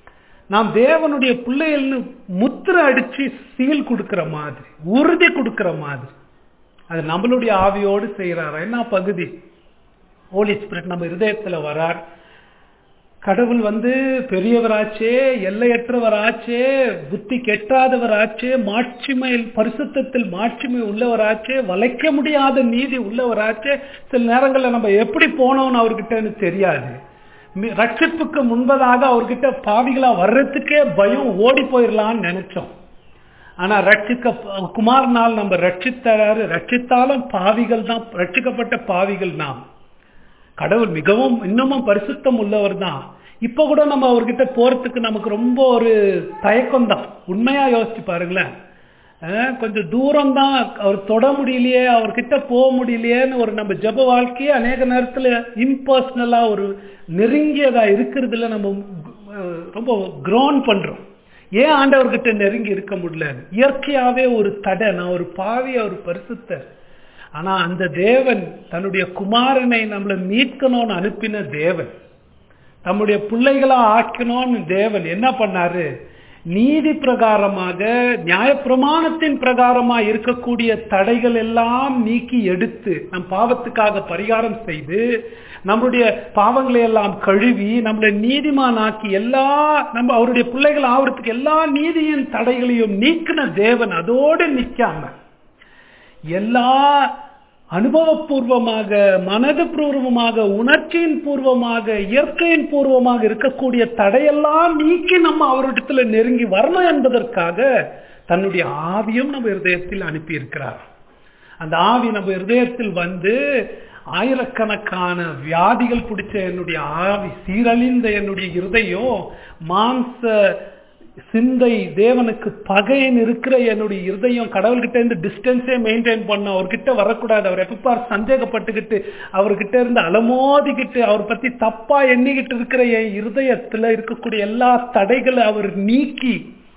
நாம் தேவனுடைய பிள்ளைகள்னு முத்திரை அடிச்சு சீல் கொடுக்கிற மாதிரி உறுதி கொடுக்கிற மாதிரி அது நம்மளுடைய ஆவியோடு செய்யறாரா என்ன பகுதி ஹோலி ஸ்பிரிட் நம்ம இருதயத்துல வரார் கடவுள் வந்து பெரியவராச்சே எல்லையற்றவராச்சே புத்தி கெட்டாதவராச்சே மாட்சிமையில் பரிசுத்தத்தில் மாட்சிமை உள்ளவராச்சே வளைக்க முடியாத நீதி உள்ளவராச்சே சில நேரங்களில் நம்ம எப்படி போனோம்னு அவர்கிட்டன்னு தெரியாது மி- ரட்சிப்புக்கு முன்பதாக அவர்கிட்ட பாவிகளா வர்றதுக்கே பயம் ஓடி போயிடலாம்னு நினைச்சோம் ஆனா ரட்சிக்க குமார்னால் நம்ம ரட்சித்தாரு ரட்சித்தாலும் பாவிகள் தான் ரட்சிக்கப்பட்ட பாவிகள் நாம் கடவுள் மிகவும் இன்னமும் பரிசுத்தம் உள்ளவர் தான் இப்ப கூட நம்ம அவர்கிட்ட போறதுக்கு நமக்கு ரொம்ப ஒரு தயக்கம் தான் உண்மையா யோசிச்சு பாருங்களேன் அஹ் கொஞ்சம் தூரம் தான் அவர் தொட முடியலையே அவர்கிட்ட போக முடியலையேன்னு ஒரு நம்ம ஜப வாழ்க்கையே அநேக நேரத்துல இம்பர்சனலா ஒரு நெருங்கியதா இருக்கிறதுல நம்ம அஹ், ரொம்ப க்ரோன் பண்றோம் ஏன் ஆண்டவர்கிட்ட நெருங்கி இருக்க முடியல இயற்கையாவே ஒரு தடை நான் ஒரு பாவி ஒரு பரிசுத்தர் ஆனா அந்த தேவன் தன்னுடைய குமாரனை நம்மளை மீட்கணும்னு அனுப்பின தேவன் தம்முடைய பிள்ளைகளா ஆக்கணும்னு தேவன் என்ன பண்ணாரு நீதி பிரகாரமாக நியாயப்பிரமாணத்தின் பிரகாரமா இருக்கக்கூடிய தடைகள் எல்லாம் நீக்கி எடுத்து நம் பாவத்துக்காக பரிகாரம் செய்து நம்முடைய பாவங்களை எல்லாம் கழுவி நம்மளை நீதிமானாக்கி எல்லா நம்ம அவருடைய பிள்ளைகள் ஆவறதுக்கு எல்லா நீதியின் தடைகளையும் நீக்கின தேவன் அதோடு நிக்காம எல்லா அனுபவபூர்வமாக மனது பூர்வமாக உணர்ச்சியின் பூர்வமாக இயற்கையின் பூர்வமாக இருக்கக்கூடிய தடையெல்லாம் நீக்கி நம்ம அவரிடத்துல நெருங்கி வரணும் என்பதற்காக தன்னுடைய ஆவியும் நம்ம இருதயத்தில் அனுப்பி இருக்கிறார் அந்த ஆவி நம்ம இருதயத்தில் வந்து ஆயிரக்கணக்கான வியாதிகள் பிடிச்ச என்னுடைய ஆவி சீரழிந்த என்னுடைய இருதயம் மாம்ச சிந்தை தேவனுக்கு பகையன் இருக்கிற என்னுடைய இருதயம் கடவுள்கிட்ட இருந்து டிஸ்டன்ஸே மெயின்டைன் பண்ண அவர்கிட்ட வரக்கூடாது அவர் எப்பப்பார் சந்தேகப்பட்டுக்கிட்டு அவர்கிட்ட இருந்து அலமோதிக்கிட்டு அவர் பத்தி தப்பா எண்ணிக்கிட்டு இருக்கிற என் இருதயத்துல இருக்கக்கூடிய எல்லா தடைகளை அவர் நீக்கி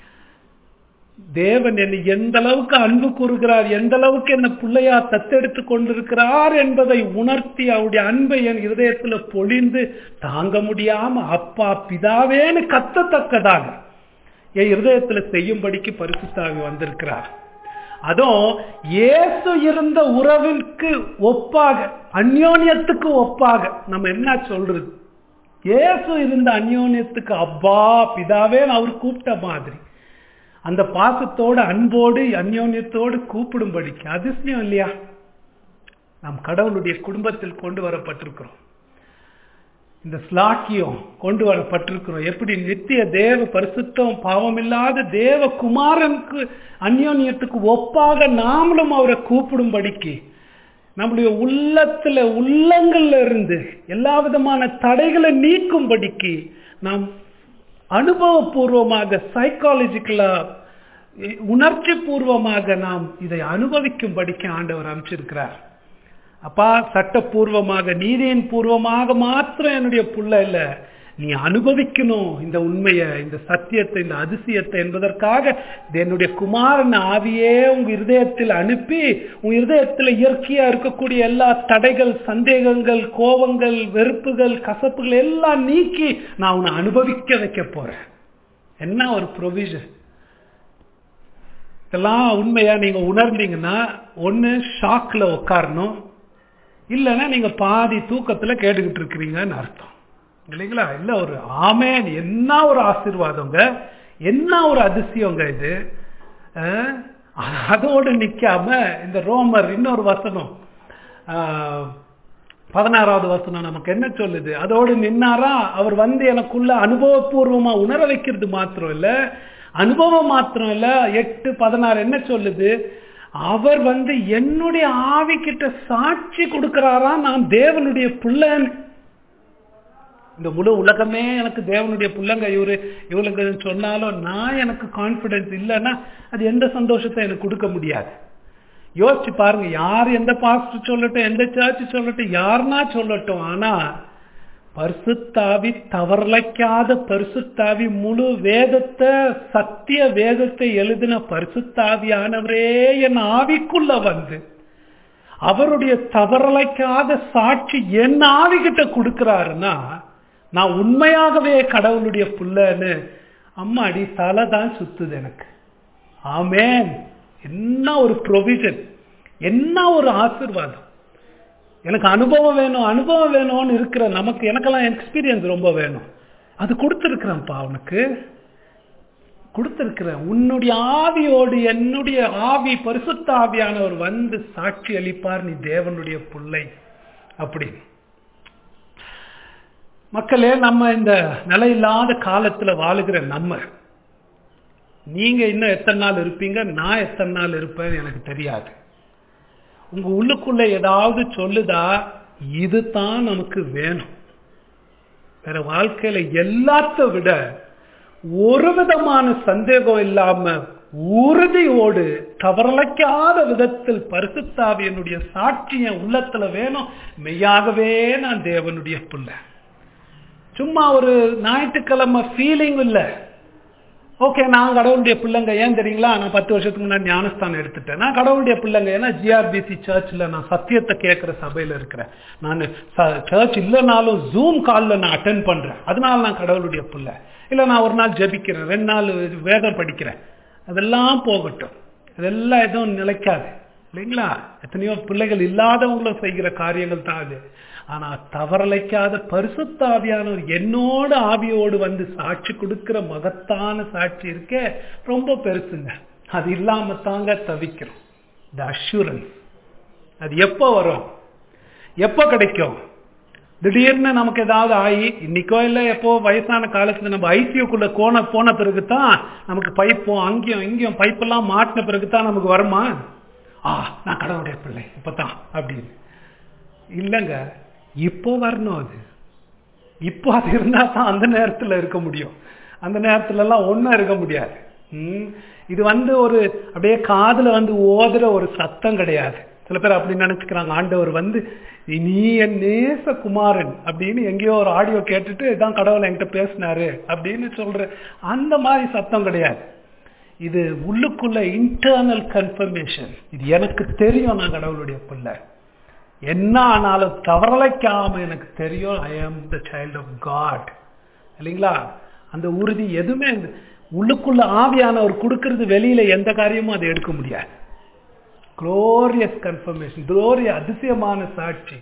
தேவன் என்னை எந்த அளவுக்கு அன்பு கூறுகிறார் எந்த அளவுக்கு என்ன பிள்ளையா தத்தெடுத்து கொண்டிருக்கிறார் என்பதை உணர்த்தி அவருடைய அன்பை என் இருதயத்துல பொழிந்து தாங்க முடியாம அப்பா பிதாவேன்னு கத்தத்தக்கதாக என் இருதயத்துல செய்யும்படிக்கு பரிசுத்தாவி வந்திருக்கிறார் அதுவும் இயேசு இருந்த உறவிற்கு ஒப்பாக அந்யோன்யத்துக்கு ஒப்பாக நம்ம என்ன சொல்றது இயேசு இருந்த அந்யோன்யத்துக்கு அப்பா பிதாவேன்னு அவர் கூப்பிட்ட மாதிரி அந்த பாசத்தோடு அன்போடு அந்யோன்யத்தோடு கூப்பிடும்படிக்கு அதிசயம் இல்லையா நாம் கடவுளுடைய குடும்பத்தில் கொண்டு வரப்பட்டிருக்கிறோம் இந்த ஸ்லாக்கியம் கொண்டு வரப்பட்டிருக்கிறோம் எப்படி நித்திய தேவ பரிசுத்தம் பாவமில்லாத தேவ குமாரனுக்கு அந்யோன்யத்துக்கு ஒப்பாக நாமளும் அவரை கூப்பிடும்படிக்கு நம்முடைய உள்ளத்துல உள்ளங்கள்ல இருந்து எல்லா விதமான தடைகளை நீக்கும்படிக்கு நாம் அனுபவபூர்வமாக சைக்காலஜிக்கலா உணர்ச்சி பூர்வமாக நாம் இதை அனுபவிக்கும்படிக்கு ஆண்டவர் அமைச்சிருக்கிறார் அப்பா சட்டப்பூர்வமாக நீதியின் பூர்வமாக மாத்திரம் என்னுடைய புள்ள இல்ல நீ அனுபவிக்கணும் இந்த உண்மையை இந்த சத்தியத்தை இந்த அதிசயத்தை என்பதற்காக என்னுடைய குமாரன் ஆவியே உங்க இருதயத்தில் அனுப்பி உங்க இருதயத்தில் இயற்கையா இருக்கக்கூடிய எல்லா தடைகள் சந்தேகங்கள் கோபங்கள் வெறுப்புகள் கசப்புகள் எல்லாம் நீக்கி நான் உன்னை அனுபவிக்க வைக்க போறேன் என்ன ஒரு ப்ரொவிஷன் இதெல்லாம் உண்மையா நீங்க உணர்ந்தீங்கன்னா ஒன்னு ஷாக்ல உட்காரணும் இல்லைன்னா நீங்க பாதி தூக்கத்துல கேட்டுக்கிட்டு இருக்கிறீங்கன்னு அர்த்தம் இல்லைங்களா இல்ல ஒரு ஆமேன் என்ன ஒரு ஆசீர்வாதங்க என்ன ஒரு அதிசயங்க இது அஹ், அதோடு நிக்காம இந்த ரோமர் இன்னொரு வசனம் ஆஹ், பதினாறாவது வசனம் நமக்கு என்ன சொல்லுது அதோடு நின்னாரா அவர் வந்து எனக்குள்ள அனுபவபூர்வமா உணர வைக்கிறது மாத்திரம் இல்ல அனுபவம் மாத்திரம் இல்ல எட்டு பதினாறு என்ன சொல்லுது அவர் வந்து என்னுடைய ஆவி கிட்ட சாட்சி கொடுக்கிறாரா நான் தேவனுடைய பிள்ளைன்னு இந்த முழு உலகமே எனக்கு தேவனுடைய பிள்ளைங்க இவரு இவளுக்கு சொன்னாலும் நான் எனக்கு கான்பிடன்ஸ் இல்லைன்னா அது எந்த சந்தோஷத்தை எனக்கு கொடுக்க முடியாது யோசிச்சு பாருங்க யார் எந்த பாஸ்டர் சொல்லட்டும் எந்த சர்ச் சொல்லட்டும் யாருன்னா சொல்லட்டும் ஆனா பரிசுத்தாவி தவறலைக்காத பரிசுத்தாவி முழு வேதத்தை சத்திய வேதத்தை எழுதின பரிசுத்தாவியானவரே என் ஆவிக்குள்ள வந்து அவருடைய தவறலைக்காத சாட்சி என் ஆவிகிட்ட கொடுக்கிறாருன்னா நான் உண்மையாகவே கடவுளுடைய புள்ளன்னு அம்மாடி தலை தான் சுத்துது எனக்கு ஆமேன் என்ன ஒரு ப்ரொவிஷன் என்ன ஒரு ஆசிர்வாதம் எனக்கு அனுபவம் வேணும் அனுபவம் வேணும்னு இருக்கிற நமக்கு எனக்கெல்லாம் எக்ஸ்பீரியன்ஸ் ரொம்ப வேணும் அது கொடுத்துருக்குறேன்ப்பா அவனுக்கு கொடுத்திருக்கிறேன் உன்னுடைய ஆவியோடு என்னுடைய ஆவி பரிசுத்த ஆவியானவர் வந்து சாட்சி அளிப்பார் நீ தேவனுடைய பிள்ளை அப்படி மக்களே நம்ம இந்த நிலையில்லாத காலத்துல வாழுகிற நம்ம நீங்க இன்னும் எத்தனை நாள் இருப்பீங்க நான் எத்தனை நாள் இருப்பேன் எனக்கு தெரியாது உங்க உள்ளுக்குள்ள ஏதாவது சொல்லுதா இதுதான் நமக்கு வேணும் வேற வாழ்க்கையில எல்லாத்த விட ஒரு விதமான சந்தேகம் இல்லாம உறுதியோடு தவறலைக்காத விதத்தில் பரிசுத்தாவியனுடைய சாட்சி என் உள்ளத்துல வேணும் மெய்யாகவே நான் தேவனுடைய பிள்ளை சும்மா ஒரு ஞாயிற்றுக்கிழமை ஃபீலிங் இல்லை ஓகே நான் கடவுளுடைய பிள்ளைங்க ஏன் தெரியுங்களா நான் பத்து வருஷத்துக்கு முன்னாடி ஞானஸ்தானம் எடுத்துட்டேன் நான் கடவுளுடைய பிள்ளைங்க ஏன்னா ஜிஆர்பிசி சர்ச்சில் நான் சத்தியத்தை கேட்குற சபையில் இருக்கிறேன் நான் சர்ச் இல்லைனாலும் ஜூம் காலில் நான் அட்டன் பண்ணுறேன் அதனால நான் கடவுளுடைய பிள்ளை இல்லை நான் ஒரு நாள் ஜபிக்கிறேன் ரெண்டு நாள் வேதம் படிக்கிறேன் அதெல்லாம் போகட்டும் அதெல்லாம் எதுவும் நிலைக்காது இல்லைங்களா எத்தனையோ பிள்ளைகள் இல்லாதவங்களும் செய்கிற காரியங்கள் தான் அது ஆனா தவறலைக்காத பரிசுத்தாவியானவர் என்னோட ஆவியோடு வந்து சாட்சி கொடுக்கிற மகத்தான சாட்சி இருக்கே ரொம்ப பெருசுங்க அது இல்லாம தாங்க தவிக்கிறோம் த அஷூரன்ஸ் அது எப்போ வரும் எப்போ கிடைக்கும் திடீர்னு நமக்கு ஏதாவது ஆகி இன்னைக்கோ இல்லை எப்போ வயசான காலத்துல நம்ம ஐசியூக்குள்ள கோண போன பிறகு தான் நமக்கு பைப்பும் அங்கேயும் இங்கேயும் பைப்பெல்லாம் மாட்டின பிறகு தான் நமக்கு வருமா ஆ நான் கடவுளுடைய பிள்ளை இப்பதான் அப்படின்னு இல்லைங்க இப்போ வரணும் அது இப்போ அது இருந்தா தான் அந்த நேரத்தில் இருக்க முடியும் அந்த நேரத்துல எல்லாம் ஒன்றும் இருக்க முடியாது இது வந்து ஒரு அப்படியே காதுல வந்து ஓதுற ஒரு சத்தம் கிடையாது சில பேர் அப்படி நினைச்சுக்கிறாங்க ஆண்டவர் வந்து நீ என் நேச குமாரன் அப்படின்னு எங்கேயோ ஒரு ஆடியோ கேட்டுட்டு இதான் கடவுள் என்கிட்ட பேசினாரு அப்படின்னு சொல்ற அந்த மாதிரி சத்தம் கிடையாது இது உள்ளுக்குள்ள இன்டர்னல் கன்ஃபர்மேஷன் இது எனக்கு தெரியும் நான் கடவுளுடைய பிள்ளை என்ன ஆனாலும் தவறலைக்காம எனக்கு தெரியும் ஐ ஆம் த சைல்ட் ஆஃப் காட் இல்லைங்களா அந்த உறுதி எதுவுமே உள்ளுக்குள்ள ஆவியானவர் கொடுக்கறது வெளியில எந்த காரியமும் அதை எடுக்க முடியாது குளோரியஸ் கன்ஃபர்மேஷன் குளோரிய அதிசயமான சாட்சி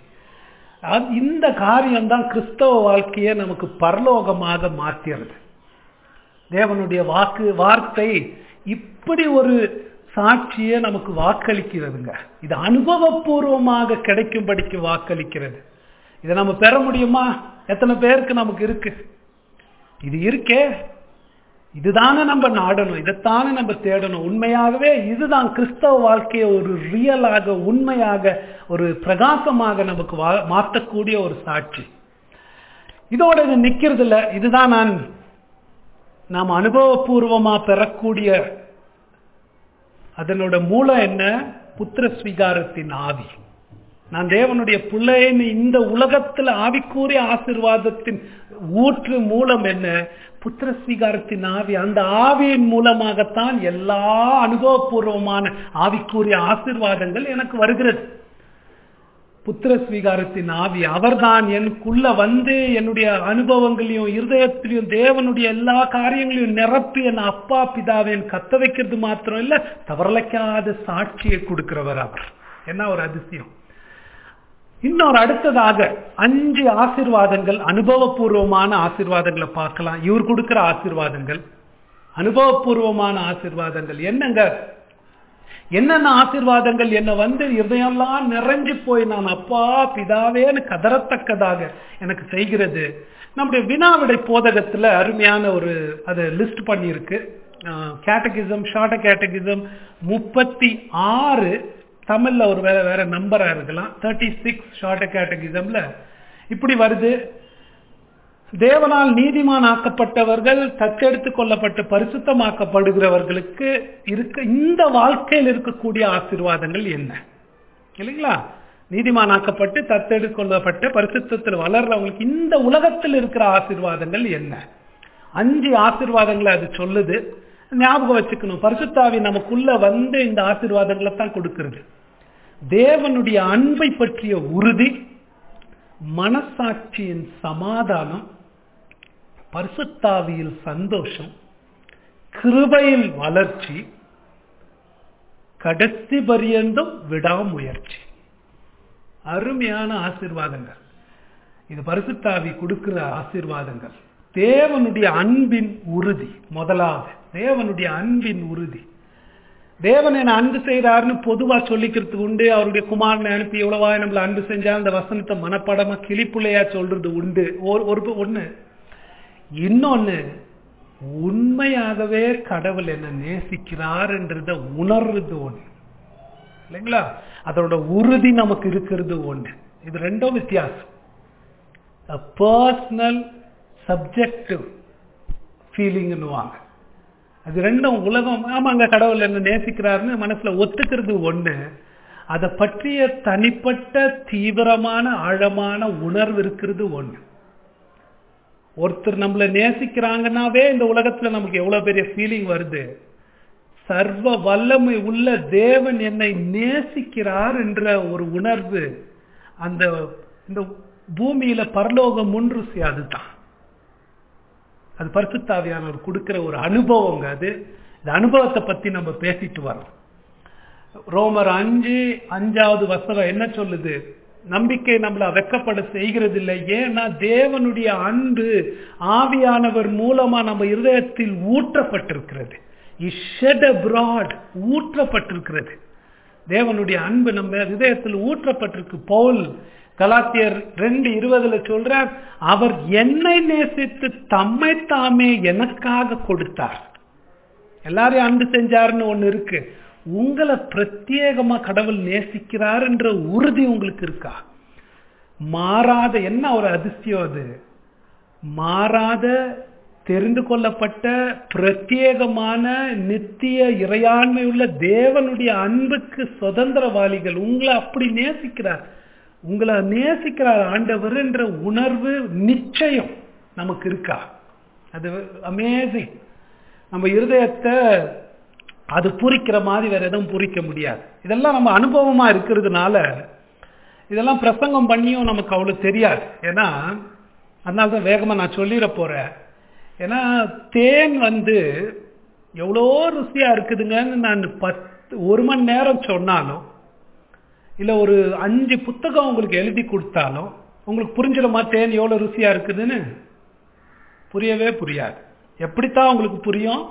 இந்த காரியம் தான் கிறிஸ்தவ வாழ்க்கையை நமக்கு பரலோகமாக மாத்திறது தேவனுடைய வாக்கு வார்த்தை இப்படி ஒரு சாட்சியை நமக்கு வாக்களிக்கிறதுங்க இது அனுபவபூர்வமாக கிடைக்கும்படிக்கு வாக்களிக்கிறது இதை நம்ம பெற முடியுமா எத்தனை பேருக்கு நமக்கு இருக்கு இது இருக்கே இதுதானே நம்ம நாடணும் இதைத்தானே நம்ம தேடணும் உண்மையாகவே இதுதான் கிறிஸ்தவ வாழ்க்கையை ஒரு ரியலாக உண்மையாக ஒரு பிரகாசமாக நமக்கு மாற்றக்கூடிய ஒரு சாட்சி இதோட இது நிக்கிறது இல்லை இதுதான் நான் நாம் அனுபவபூர்வமா பெறக்கூடிய அதனோட மூலம் என்ன புத்திர ஸ்வீகாரத்தின் ஆவி நான் தேவனுடைய பிள்ளைன்னு இந்த உலகத்துல ஆவிக்கூறிய ஆசிர்வாதத்தின் ஊற்று மூலம் என்ன புத்திர ஸ்வீகாரத்தின் ஆவி அந்த ஆவியின் மூலமாகத்தான் எல்லா அனுபவபூர்வமான ஆவிக்கூறிய ஆசிர்வாதங்கள் எனக்கு வருகிறது புத்திர ஸ்வீகாரத்தின் ஆவி அவர்தான் எனக்குள்ள வந்து என்னுடைய அனுபவங்களையும் இருதயத்திலையும் தேவனுடைய எல்லா காரியங்களையும் நிரப்பி என் அப்பா பிதாவின் கத்த வைக்கிறது மாத்திரம் இல்ல தவறலைக்காத சாட்சியை கொடுக்கிறவர் அவர் என்ன ஒரு அதிசயம் இன்னொரு அடுத்ததாக அஞ்சு ஆசிர்வாதங்கள் அனுபவபூர்வமான ஆசிர்வாதங்களை பார்க்கலாம் இவர் கொடுக்கிற ஆசிர்வாதங்கள் அனுபவபூர்வமான ஆசிர்வாதங்கள் என்னங்க என்னென்ன ஆசிர்வாதங்கள் என்ன வந்து இதயெல்லாம் நிறைஞ்சு போய் நான் அப்பா பிதாவேன்னு கதறத்தக்கதாக எனக்கு செய்கிறது நம்முடைய வினாவிடை போதகத்துல அருமையான ஒரு அது லிஸ்ட் பண்ணியிருக்கு கேட்டகிசம் ஷார்ட் கேட்டகிசம் முப்பத்தி ஆறு தமிழ்ல ஒரு வேற வேற நம்பரா இருக்கலாம் தேர்ட்டி சிக்ஸ் ஷார்ட் கேட்டகிசம்ல இப்படி வருது தேவனால் நீதிமான் ஆக்கப்பட்டவர்கள் தத்தெடுத்து கொள்ளப்பட்டு பரிசுத்தமாக்கப்படுகிறவர்களுக்கு இருக்க இந்த வாழ்க்கையில் இருக்கக்கூடிய ஆசிர்வாதங்கள் என்ன இல்லைங்களா நீதிமான் ஆக்கப்பட்டு தத்தெடுத்து கொள்ளப்பட்டு பரிசுத்தத்தில் வளர்றவங்களுக்கு இந்த உலகத்தில் இருக்கிற ஆசிர்வாதங்கள் என்ன அஞ்சு ஆசிர்வாதங்களை அது சொல்லுது ஞாபகம் வச்சுக்கணும் பரிசுத்தாவி நமக்குள்ள வந்து இந்த ஆசிர்வாதங்களை தான் கொடுக்கிறது தேவனுடைய அன்பை பற்றிய உறுதி மனசாட்சியின் சமாதானம் பரிசுத்தாவியில் சந்தோஷம் கிருபையில் வளர்ச்சி கடைசி பரியந்தம் விடாமுயற்சி அருமையான ஆசீர்வாதங்கள் இது பரிசுத்தாவி கொடுக்கிற ஆசீர்வாதங்கள் தேவனுடைய அன்பின் உறுதி முதலாவது தேவனுடைய அன்பின் உறுதி தேவன் என்ன அன்பு செய்கிறாருன்னு பொதுவா சொல்லிக்கிறதுக்கு உண்டு அவருடைய குமாரனை அனுப்பி எவ்வளவா நம்மள அன்பு செஞ்சா அந்த வசனத்தை மனப்படமா கிளிப்புள்ளையா சொல்றது உண்டு ஒரு ஒரு ஒண்ணு இன்னொன்னு உண்மையாகவே கடவுள் என்ன நேசிக்கிறார் என்றத உணர்றது ஒண்ணு இல்லைங்களா அதோட உறுதி நமக்கு இருக்கிறது ஒண்ணு இது ரெண்டும் வித்தியாசம் பர்சனல் சப்ஜெக்டிவ் ஃபீலிங்னுவாங்க அது ரெண்டும் உலகம் ஆமாங்க கடவுள் என்ன நேசிக்கிறாருன்னு மனசுல ஒத்துக்கிறது ஒண்ணு அதை பற்றிய தனிப்பட்ட தீவிரமான ஆழமான உணர்வு இருக்கிறது ஒண்ணு ஒருத்தர் நம்மளை நேசிக்கிறாங்கன்னாவே இந்த உலகத்துல நமக்கு எவ்வளவு பெரிய ஃபீலிங் வருது சர்வ வல்லமை உள்ள தேவன் என்னை நேசிக்கிறார் என்ற ஒரு உணர்வு அந்த இந்த பூமியில பரலோகம் முன்ருசி அதுதான் அது பரிசுத்தாவியானவர் கொடுக்கிற ஒரு அனுபவங்க அது இந்த அனுபவத்தை பத்தி நம்ம பேசிட்டு வரோம் ரோமர் அஞ்சு அஞ்சாவது வசனம் என்ன சொல்லுது நம்பிக்கை நம்மள வெக்கப்பட செய்கிறது இல்லை ஏன்னா தேவனுடைய அன்பு ஆவியானவர் மூலமா நம்ம இருதயத்தில் ஊற்றப்பட்டிருக்கிறது இஷட் அப்ராட் ஊற்றப்பட்டிருக்கிறது தேவனுடைய அன்பு நம்ம இதயத்தில் ஊற்றப்பட்டிருக்கு பவுல் கலாத்தியர் ரெண்டு இருபதுல சொல்றார் அவர் என்னை நேசித்து தம்மை தாமே எனக்காக கொடுத்தார் எல்லாரையும் அன்பு செஞ்சாருன்னு ஒண்ணு இருக்கு உங்களை பிரத்யேகமா கடவுள் நேசிக்கிறார் என்ற உறுதி உங்களுக்கு இருக்கா மாறாத என்ன ஒரு அதிசயம் அது மாறாத தெரிந்து கொள்ளப்பட்ட பிரத்யேகமான நித்திய இறையாண்மை உள்ள தேவனுடைய அன்புக்கு சுதந்திரவாளிகள் உங்களை அப்படி நேசிக்கிறார் உங்களை நேசிக்கிறார் ஆண்டவர் என்ற உணர்வு நிச்சயம் நமக்கு இருக்கா அது அமேசிங் நம்ம இருதயத்தை அது பூரிக்கிற மாதிரி வேற எதுவும் பூரிக்க முடியாது இதெல்லாம் நம்ம அனுபவமா இருக்கிறதுனால இதெல்லாம் பிரசங்கம் பண்ணியும் நமக்கு அவ்வளவு தெரியாது ஏன்னா அதனால தான் வேகமா நான் சொல்லிட போறேன் ஏன்னா தேன் வந்து எவ்வளோ ருசியா இருக்குதுங்கன்னு நான் பத்து ஒரு மணி நேரம் சொன்னாலும் இல்ல ஒரு அஞ்சு புத்தகம் உங்களுக்கு எழுதி கொடுத்தாலும் உங்களுக்கு புரிஞ்சிடுமா தேன் எவ்வளவு ருசியா இருக்குதுன்னு புரியவே புரியாது எப்படித்தான் உங்களுக்கு புரியும்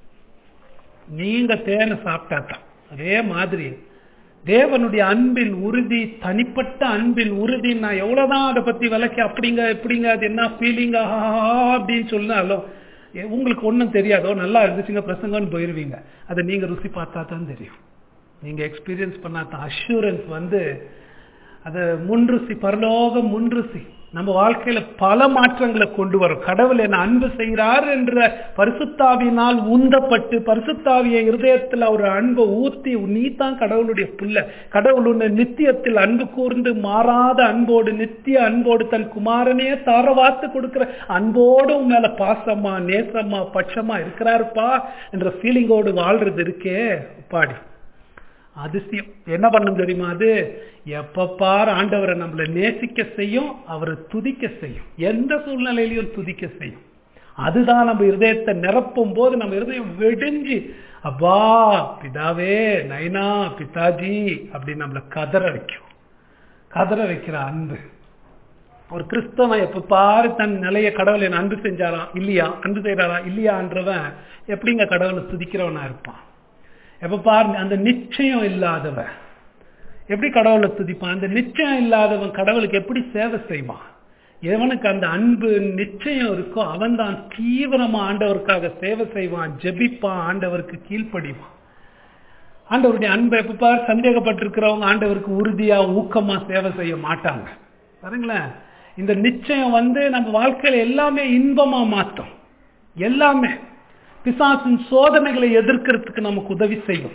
நீங்க தேனை சாப்பிட்டா தான் அதே மாதிரி தேவனுடைய அன்பின் உறுதி தனிப்பட்ட அன்பின் உறுதி நான் எவ்வளவுதான் அதை பத்தி விளக்கி அப்படிங்க எப்படிங்க அது என்ன ஃபீலிங் அப்படின்னு சொன்னாலும் உங்களுக்கு ஒன்றும் தெரியாதோ நல்லா இருந்துச்சுங்க பிரசங்கம்னு போயிருவீங்க அதை நீங்க ருசி பார்த்தா தான் தெரியும் நீங்க எக்ஸ்பீரியன்ஸ் பண்ணாத அஷூரன்ஸ் வந்து அது முன்ருசி பரலோக முன்ருசி நம்ம வாழ்க்கையில பல மாற்றங்களை கொண்டு வரும் கடவுள் என்ன அன்பு செய்கிறார் என்ற பரிசுத்தாவியினால் உந்தப்பட்டு பரிசுத்தாவிய இருதயத்தில் அவர் அன்பை ஊத்தி நீ தான் கடவுளுடைய புள்ள கடவுள் உன்னை நித்தியத்தில் அன்பு கூர்ந்து மாறாத அன்போடு நித்திய அன்போடு தன் குமாரனே தாரவாத்து கொடுக்கிற அன்போடு உன் மேல பாசமா நேசமா பட்சமா இருக்கிறாருப்பா என்ற ஃபீலிங்கோடு வாழ்றது இருக்கே பாடி அதிசயம் என்ன பண்ணும் தெரியுமா அது எப்ப பார் ஆண்டவரை நம்மளை நேசிக்க செய்யும் அவரை துதிக்க செய்யும் எந்த சூழ்நிலையிலையும் துதிக்க செய்யும் அதுதான் நம்ம இருதயத்தை நிரப்பும் போது நம்ம இருதயம் வெடிஞ்சு அப்பா பிதாவே நைனா பிதாஜி அப்படின்னு நம்மளை கதற வைக்கும் கதற வைக்கிற அன்பு ஒரு கிறிஸ்தவன் எப்ப பாரு தன் நிலைய கடவுளை அன்பு செஞ்சாராம் இல்லையா அன்பு செய்யறாரா இல்லையான்றவன் எப்படிங்க கடவுளை துதிக்கிறவனா இருப்பான் எப்ப பாரு அந்த நிச்சயம் இல்லாதவன் எப்படி கடவுளை துதிப்பான் அந்த நிச்சயம் இல்லாதவன் கடவுளுக்கு எப்படி சேவை செய்வான் எவனுக்கு அந்த அன்பு நிச்சயம் இருக்கோ அவன் தான் தீவிரமா ஆண்டவருக்காக சேவை செய்வான் ஜெபிப்பான் ஆண்டவருக்கு கீழ்ப்படிவான் ஆண்டவருடைய அன்பை எப்ப பார் சந்தேகப்பட்டிருக்கிறவங்க ஆண்டவருக்கு உறுதியா ஊக்கமா சேவை செய்ய மாட்டாங்க பாருங்களேன் இந்த நிச்சயம் வந்து நம்ம வாழ்க்கையில எல்லாமே இன்பமா மாற்றும் எல்லாமே பிசாசின் சோதனைகளை எதிர்க்கிறதுக்கு நமக்கு உதவி செய்யும்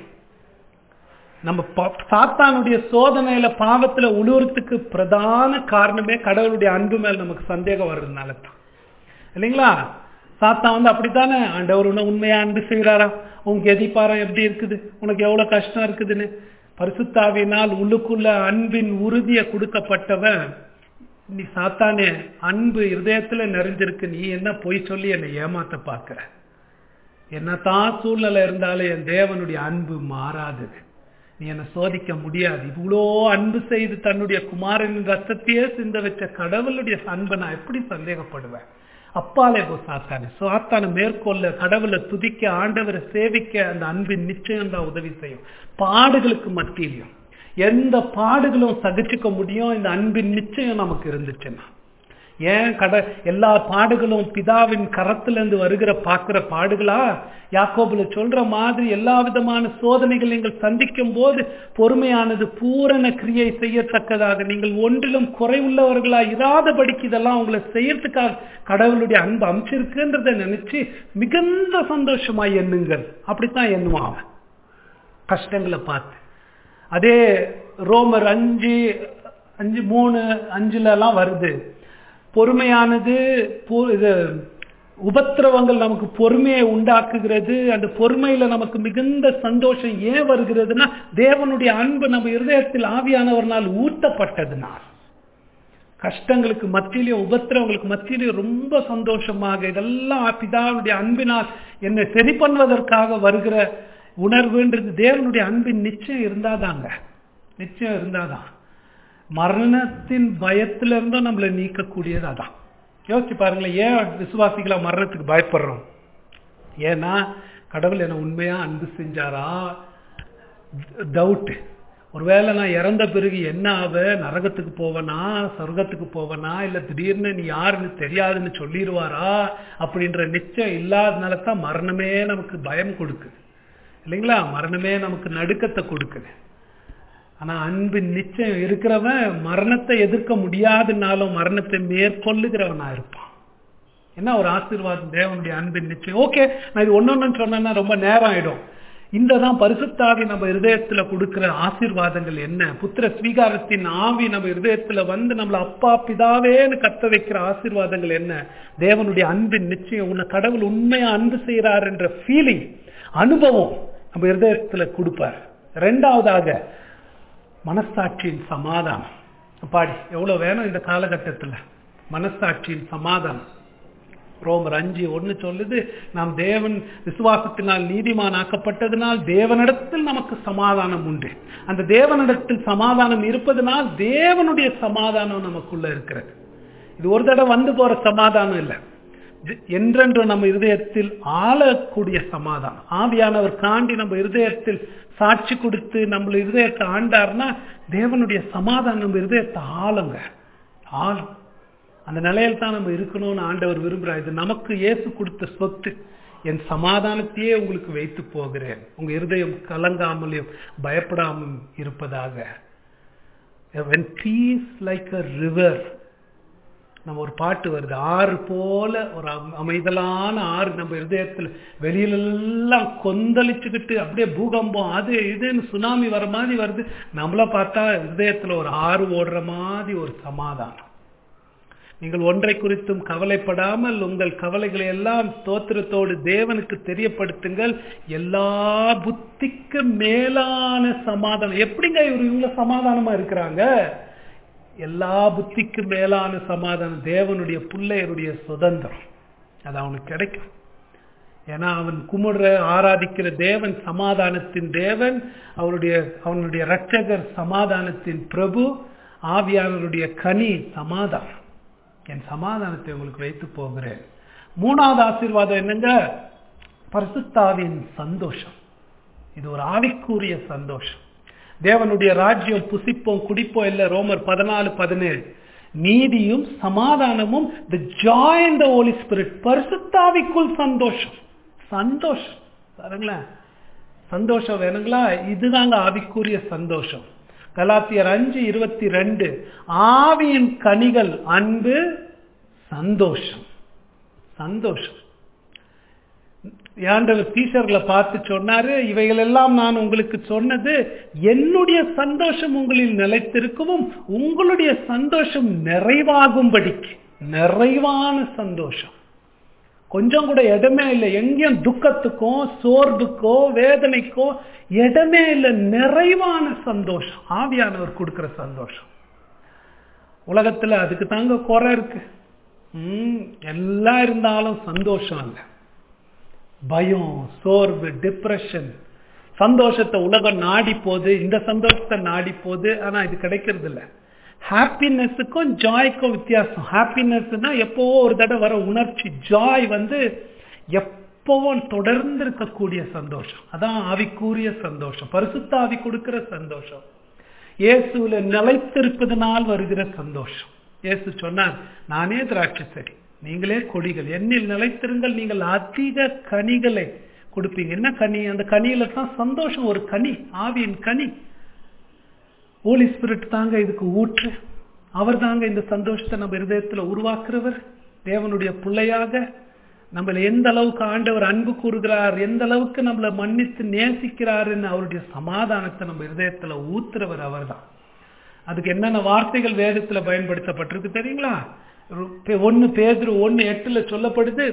நம்ம சாத்தானுடைய சோதனையில பாவத்துல உழுவுறதுக்கு பிரதான காரணமே கடவுளுடைய அன்பு மேல் நமக்கு சந்தேகம் வர்றதுனால தான் இல்லைங்களா சாத்தா வந்து அப்படித்தானே ஆண்டவர் உன்னை உண்மையா அன்பு செய்கிறாரா உங்க எதிர்பாரம் எப்படி இருக்குது உனக்கு எவ்வளவு கஷ்டம் இருக்குதுன்னு பரிசுத்தாவினால் உள்ளுக்குள்ள அன்பின் உறுதியை கொடுக்கப்பட்டவன் நீ சாத்தானே அன்பு இருதயத்துல நிறைஞ்சிருக்கு நீ என்ன பொய் சொல்லி என்னை ஏமாத்த பாக்குற என்னதான் சூழ்நிலை இருந்தாலும் என் தேவனுடைய அன்பு மாறாதது நீ என்னை சோதிக்க முடியாது இவ்வளோ அன்பு செய்து தன்னுடைய குமாரனின் ரத்தத்தையே சிந்த வச்ச கடவுளுடைய அன்பை நான் எப்படி சந்தேகப்படுவேன் அப்பாலே போ சாத்தானே சாத்தான மேற்கொள்ள கடவுளை துதிக்க ஆண்டவரை சேவிக்க அந்த அன்பின் நிச்சயம் தான் உதவி செய்யும் பாடுகளுக்கு மத்தியிலையும் எந்த பாடுகளும் சகிச்சுக்க முடியும் இந்த அன்பின் நிச்சயம் நமக்கு இருந்துச்சுன்னா ஏன் கட எல்லா பாடுகளும் பிதாவின் கரத்திலிருந்து வருகிற பார்க்கிற பாடுகளா யாக்கோபுல சொல்ற மாதிரி எல்லா விதமான சோதனைகள் நீங்கள் சந்திக்கும் போது பொறுமையானது பூரண கிரியை செய்யத்தக்கதாக நீங்கள் ஒன்றிலும் குறைவுள்ளவர்களா இராதபடிக்கு இதெல்லாம் உங்களை செய்யறதுக்காக கடவுளுடைய அன்பு அமைச்சிருக்குன்றத நினைச்சு மிகுந்த சந்தோஷமா எண்ணுங்கள் அப்படித்தான் எண்ணுவான் அவன் கஷ்டங்களை பார்த்து அதே ரோமர் அஞ்சு அஞ்சு மூணு அஞ்சுல எல்லாம் வருது பொறுமையானது இது உபத்திரவங்கள் நமக்கு பொறுமையை உண்டாக்குகிறது அந்த பொறுமையில நமக்கு மிகுந்த சந்தோஷம் ஏன் வருகிறதுனா தேவனுடைய அன்பு நம்ம இருதயத்தில் ஆவியானவர்னால் ஊட்டப்பட்டதுனால் கஷ்டங்களுக்கு மத்தியிலையும் உபத்திரவங்களுக்கு மத்தியிலையும் ரொம்ப சந்தோஷமாக இதெல்லாம் பிதாவுடைய அன்பினால் என்னை சரி பண்ணுவதற்காக வருகிற உணர்வுன்றது தேவனுடைய அன்பின் நிச்சயம் இருந்தாதாங்க நிச்சயம் இருந்தாதான் மரணத்தின் பயத்துல இருந்தும் நம்மளை நீக்கக்கூடியது அதான் யோசிச்சு பாருங்களேன் ஏன் விசுவாசிகளா மரணத்துக்கு பயப்படுறோம் ஏன்னா கடவுள் என்ன உண்மையா அன்பு செஞ்சாரா டவுட் ஒருவேளை நான் இறந்த பிறகு என்ன ஆவ நரகத்துக்கு போவனா சொர்க்கத்துக்கு போவனா இல்ல திடீர்னு நீ யாருன்னு தெரியாதுன்னு சொல்லிடுவாரா அப்படின்ற நிச்சயம் இல்லாதனால தான் மரணமே நமக்கு பயம் கொடுக்குது இல்லைங்களா மரணமே நமக்கு நடுக்கத்தை கொடுக்குது ஆனா அன்பின் நிச்சயம் இருக்கிறவன் மரணத்தை எதிர்க்க முடியாதுனாலும் மரணத்தை மேற்கொள்ளுகிறவனா இருப்பான் என்ன ஒரு ஆசீர்வாதம் தேவனுடைய அன்பின் நிச்சயம் ஓகே நான் இது ஒன்னொன்னு சொன்னேன்னா ரொம்ப நேரம் ஆயிடும் இந்த தான் பரிசுத்தாவி நம்ம இருதயத்துல கொடுக்கிற ஆசீர்வாதங்கள் என்ன புத்திர ஸ்வீகாரத்தின் ஆவி நம்ம இருதயத்துல வந்து நம்மள அப்பா பிதாவேன்னு கத்த வைக்கிற ஆசீர்வாதங்கள் என்ன தேவனுடைய அன்பின் நிச்சயம் உன்னை கடவுள் உண்மையா அன்பு செய்யறார் என்ற ஃபீலிங் அனுபவம் நம்ம இருதயத்துல கொடுப்பார் ரெண்டாவதாக மனசாட்சியின் சமாதானம் பாடி எவ்வளவு வேணும் இந்த காலகட்டத்தில் மனசாட்சியின் சமாதானம் ரோமர் அஞ்சு ஒன்னு சொல்லுது நாம் தேவன் விசுவாசத்தினால் நீதிமான் ஆக்கப்பட்டதினால் தேவனிடத்தில் நமக்கு சமாதானம் உண்டு அந்த தேவனிடத்தில் சமாதானம் இருப்பதனால் தேவனுடைய சமாதானம் நமக்குள்ள இருக்கிறது இது ஒரு தடவை வந்து போற சமாதானம் இல்லை என்றென்று நம்ம இருதயத்தில் ஆளக்கூடிய சமாதானம் ஆவியானவர் காண்டி நம்ம இருதயத்தில் சாட்சி கொடுத்து நம்மள இருதயத்தை ஆண்டார்னா தேவனுடைய சமாதானம் நம்ம இருதயத்தை ஆளுங்க ஆளும் அந்த நிலையில தான் நம்ம இருக்கணும்னு ஆண்டவர் விரும்புகிறார் இது நமக்கு இயேசு கொடுத்த சொத்து என் சமாதானத்தையே உங்களுக்கு வைத்து போகிறேன் உங்க இருதயம் கலங்காமலையும் பயப்படாமல் இருப்பதாக when peace like a river நம்ம ஒரு பாட்டு வருது ஆறு போல ஒரு அமைதலான ஆறு நம்ம இருதயத்தில் வெளியிலெல்லாம் கொந்தளிச்சுக்கிட்டு அப்படியே பூகம்பம் அது இதுன்னு சுனாமி வர மாதிரி வருது நம்மள பார்த்தா இருதயத்தில் ஒரு ஆறு ஓடுற மாதிரி ஒரு சமாதானம் நீங்கள் ஒன்றை குறித்தும் கவலைப்படாமல் உங்கள் கவலைகளை எல்லாம் ஸ்தோத்திரத்தோடு தேவனுக்கு தெரியப்படுத்துங்கள் எல்லா புத்திக்கு மேலான சமாதானம் எப்படிங்க இவர் இவங்க சமாதானமா இருக்கிறாங்க எல்லா புத்திக்கு மேலான சமாதானம் தேவனுடைய பிள்ளையருடைய சுதந்திரம் அது அவனுக்கு கிடைக்கும் ஏன்னா அவன் கும்பிடுற ஆராதிக்கிற தேவன் சமாதானத்தின் தேவன் அவருடைய அவனுடைய ரட்சகர் சமாதானத்தின் பிரபு ஆவியானவருடைய கனி சமாதானம் என் சமாதானத்தை உங்களுக்கு வைத்து போகிறேன் மூணாவது ஆசீர்வாதம் என்னங்க பரிசுத்தாவின் சந்தோஷம் இது ஒரு ஆவிக்குரிய சந்தோஷம் தேவனுடைய ராஜ்யம் புசிப்போம் குடிப்போம் இல்ல ரோமர் பதினாலு பதினேழு நீதியும் சமாதானமும் த ஜாய் இந்த ஹோலி ஸ்பிரிட் பரிசுத்தாவிக்குள் சந்தோஷம் சந்தோஷம் பாருங்களேன் சந்தோஷம் வேணுங்களா இதுதாங்க ஆவிக்குரிய சந்தோஷம் கலாத்தியர் அஞ்சு இருபத்தி ரெண்டு ஆவியின் கனிகள் அன்பு சந்தோஷம் சந்தோஷம் ஆண்டவர் டீச்சர்களை பார்த்து சொன்னாரு இவைகளெல்லாம் நான் உங்களுக்கு சொன்னது என்னுடைய சந்தோஷம் உங்களில் நிலைத்திருக்கவும் உங்களுடைய சந்தோஷம் நிறைவாகும்படிக்கு நிறைவான சந்தோஷம் கொஞ்சம் கூட இடமே இல்லை எங்கேயும் துக்கத்துக்கோ சோர்வுக்கோ வேதனைக்கோ இடமே இல்லை நிறைவான சந்தோஷம் ஆவியானவர் கொடுக்கிற சந்தோஷம் உலகத்துல அதுக்கு தாங்க குறை இருக்கு உம் எல்லாம் இருந்தாலும் சந்தோஷம் இல்லை பயம் சோர்வு டிப்ரெஷன் சந்தோஷத்தை உலகம் நாடி போகுது இந்த சந்தோஷத்தை நாடி போகுது ஆனா இது கிடைக்கிறது இல்ல ஹாப்பினஸுக்கும் ஜாய்க்கும் வித்தியாசம் ஹாப்பினஸ்னா எப்பவோ ஒரு தடவை வர உணர்ச்சி ஜாய் வந்து எப்பவும் தொடர்ந்து இருக்கக்கூடிய சந்தோஷம் அதான் ஆவிக்கூறிய சந்தோஷம் பரிசுத்த ஆவி கொடுக்கிற சந்தோஷம் இயேசுல நிலைத்திருப்பதனால் வருகிற சந்தோஷம் இயேசு சொன்னார் நானே திராட்சை செடி நீங்களே கொடிகள் என்னில் நிலைத்திருங்கள் நீங்கள் அதிக கனிகளை கொடுப்பீங்க என்ன கனி அந்த கனியில தான் சந்தோஷம் ஒரு கனி ஆவியின் கனி ஹோலி ஸ்பிரிட் தாங்க இதுக்கு ஊற்று அவர் தாங்க இந்த சந்தோஷத்தை நம்ம இருதயத்துல உருவாக்குறவர் தேவனுடைய பிள்ளையாக நம்மள எந்த அளவுக்கு ஆண்டவர் அன்பு கூறுகிறார் எந்த அளவுக்கு நம்மளை மன்னித்து நேசிக்கிறாருன்னு அவருடைய சமாதானத்தை நம்ம இருதயத்துல ஊத்துறவர் அவர்தான் அதுக்கு என்னென்ன வார்த்தைகள் வேதத்துல பயன்படுத்தப்பட்டிருக்கு தெரியுங்களா ஒன்னு பேதுரு ஒன்னு எட்டுல சொல்லப்படுது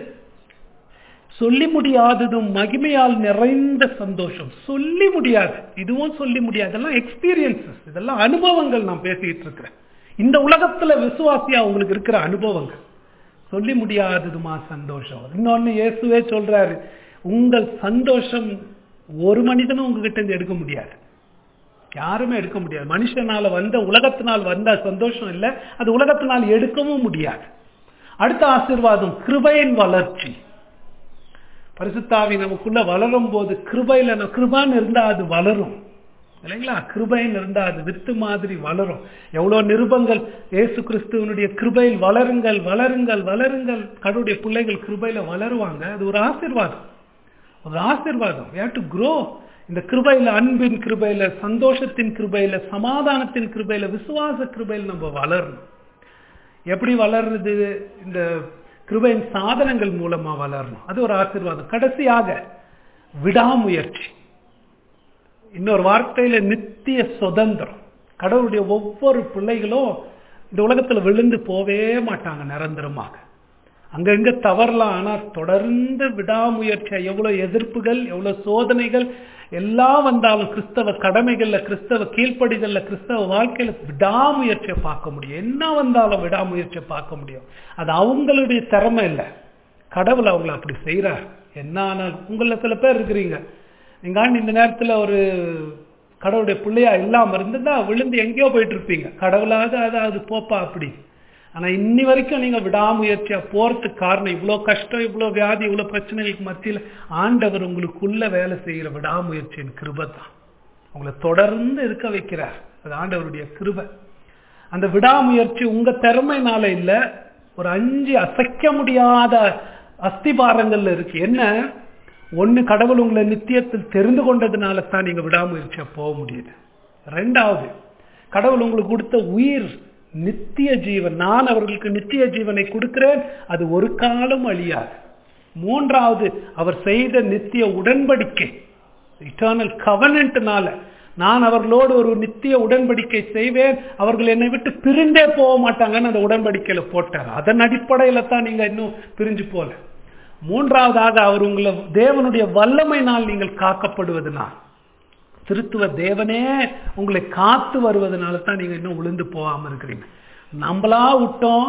சொல்லி முடியாததும் மகிமையால் நிறைந்த சந்தோஷம் சொல்லி முடியாது இதுவும் சொல்லி முடியாது இதெல்லாம் எக்ஸ்பீரியன்சஸ் இதெல்லாம் அனுபவங்கள் நான் பேசிட்டு இருக்கிறேன் இந்த உலகத்துல விசுவாசியா உங்களுக்கு இருக்கிற அனுபவங்கள் சொல்லி முடியாததுமா சந்தோஷம் இன்னொன்னு இயேசுவே சொல்றாரு உங்கள் சந்தோஷம் ஒரு மனிதனும் உங்ககிட்ட இருந்து எடுக்க முடியாது யாருமே எடுக்க முடியாது மனுஷனால வந்த உலகத்தினால் வந்த சந்தோஷம் இல்லை அது உலகத்தினால் எடுக்கவும் முடியாது அடுத்த ஆசிர்வாதம் கிருபையின் வளர்ச்சி பரிசுத்தாவி நமக்குள்ள வளரும் போது கிருபையில கிருபான்னு இருந்தா அது வளரும் இல்லைங்களா கிருபைன்னு இருந்தா அது வித்து மாதிரி வளரும் எவ்வளவு நிருபங்கள் ஏசு கிறிஸ்துவனுடைய கிருபையில் வளருங்கள் வளருங்கள் வளருங்கள் கடவுடைய பிள்ளைகள் கிருபையில வளருவாங்க அது ஒரு ஆசிர்வாதம் ஒரு ஆசிர்வாதம் டு க்ரோ இந்த கிருபையில அன்பின் கிருபையில சந்தோஷத்தின் கிருபையில சமாதானத்தின் கிருபையில விசுவாச கிருபையில் நம்ம வளரணும் எப்படி வளர்றது இந்த கிருபையின் சாதனங்கள் மூலமா வளரணும் அது ஒரு ஆசீர்வாதம் கடைசியாக விடாமுயற்சி இன்னொரு வார்த்தையில நித்திய சுதந்திரம் கடவுளுடைய ஒவ்வொரு பிள்ளைகளும் இந்த உலகத்துல விழுந்து போவே மாட்டாங்க நிரந்தரமாக அங்கங்க தவறலாம் ஆனா தொடர்ந்து விடாமுயற்சியா எவ்வளவு எதிர்ப்புகள் எவ்வளவு சோதனைகள் எல்லாம் வந்தாலும் கிறிஸ்தவ கடமைகள்ல கிறிஸ்தவ கீழ்ப்படிதல்ல கிறிஸ்தவ வாழ்க்கையில விடாமுயற்சியை பார்க்க முடியும் என்ன வந்தாலும் விடாமுயற்சியை பார்க்க முடியும் அது அவங்களுடைய திறமை இல்லை கடவுள் அவங்கள அப்படி செய்யறார் என்ன ஆனாலும் உங்கள சில பேர் இருக்கிறீங்க நீங்க இந்த நேரத்துல ஒரு கடவுளுடைய பிள்ளையா இல்லாம இருந்ததா விழுந்து எங்கேயோ போயிட்டு இருப்பீங்க கடவுளாவது அதாவது போப்பா அப்படி ஆனா இன்னி வரைக்கும் நீங்க விடாமுயற்சியா போறதுக்கு காரணம் இவ்வளவு கஷ்டம் இவ்வளவு வியாதி இவ்வளவு பிரச்சனைகளுக்கு மத்தியில ஆண்டவர் உங்களுக்குள்ள வேலை செய்யற விடாமுயற்சியின் கிருபை தான் உங்களை தொடர்ந்து இருக்க வைக்கிறார் அது ஆண்டவருடைய கிருபை அந்த விடாமுயற்சி உங்க திறமைனால இல்ல ஒரு அஞ்சு அசைக்க முடியாத அஸ்திபாரங்கள்ல இருக்கு என்ன ஒன்னு கடவுள் உங்களை நித்தியத்தில் தெரிந்து கொண்டதுனால தான் நீங்க விடாமுயற்சியா போக முடியுது ரெண்டாவது கடவுள் உங்களுக்கு கொடுத்த உயிர் நித்திய ஜீவன் நான் அவர்களுக்கு நித்திய ஜீவனை கொடுக்கிறேன் அது ஒரு காலம் அழியாது மூன்றாவது அவர் செய்த நித்திய உடன்படிக்கை இட்டர்னல் கவனன்ட்னால நான் அவர்களோடு ஒரு நித்திய உடன்படிக்கை செய்வேன் அவர்கள் என்னை விட்டு பிரிந்தே போக மாட்டாங்கன்னு அந்த உடன்படிக்கையில போட்டார் அதன் அடிப்படையில தான் நீங்க இன்னும் பிரிஞ்சு போல மூன்றாவதாக அவர் உங்களை தேவனுடைய வல்லமைனால் நீங்கள் காக்கப்படுவதனால் திருத்துவ தேவனே உங்களை காத்து வருவதனால தான் நீங்க இன்னும் விழுந்து போகாம இருக்கிறீங்க நம்மளா விட்டோம்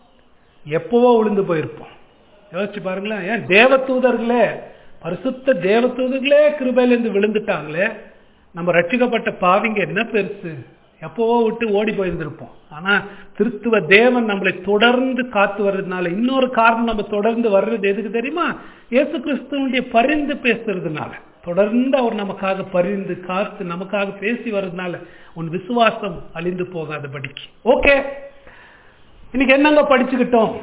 எப்பவோ விழுந்து போயிருப்போம் யோசிச்சு பாருங்களேன் ஏன் தேவ தூதர்களே பரிசுத்த தேவ தூதர்களே கிருபையிலிருந்து விழுந்துட்டாங்களே நம்ம ரட்சிக்கப்பட்ட பாவிங்க என்ன பெருசு எப்பவோ விட்டு ஓடி போயிருந்திருப்போம் ஆனா திருத்துவ தேவன் நம்மளை தொடர்ந்து காத்து வர்றதுனால இன்னொரு காரணம் நம்ம தொடர்ந்து வர்றது எதுக்கு தெரியுமா இயேசு கிறிஸ்துவனுடைய பரிந்து பேசுறதுனால தொடர்ந்து அவர் நமக்காக பரிந்து காத்து நமக்காக பேசி வர்றதுனால உன் விசுவாசம் அழிந்து போகாதபடிக்கு ஓகே இன்னைக்கு என்னங்க படிச்சுக்கிட்டோம்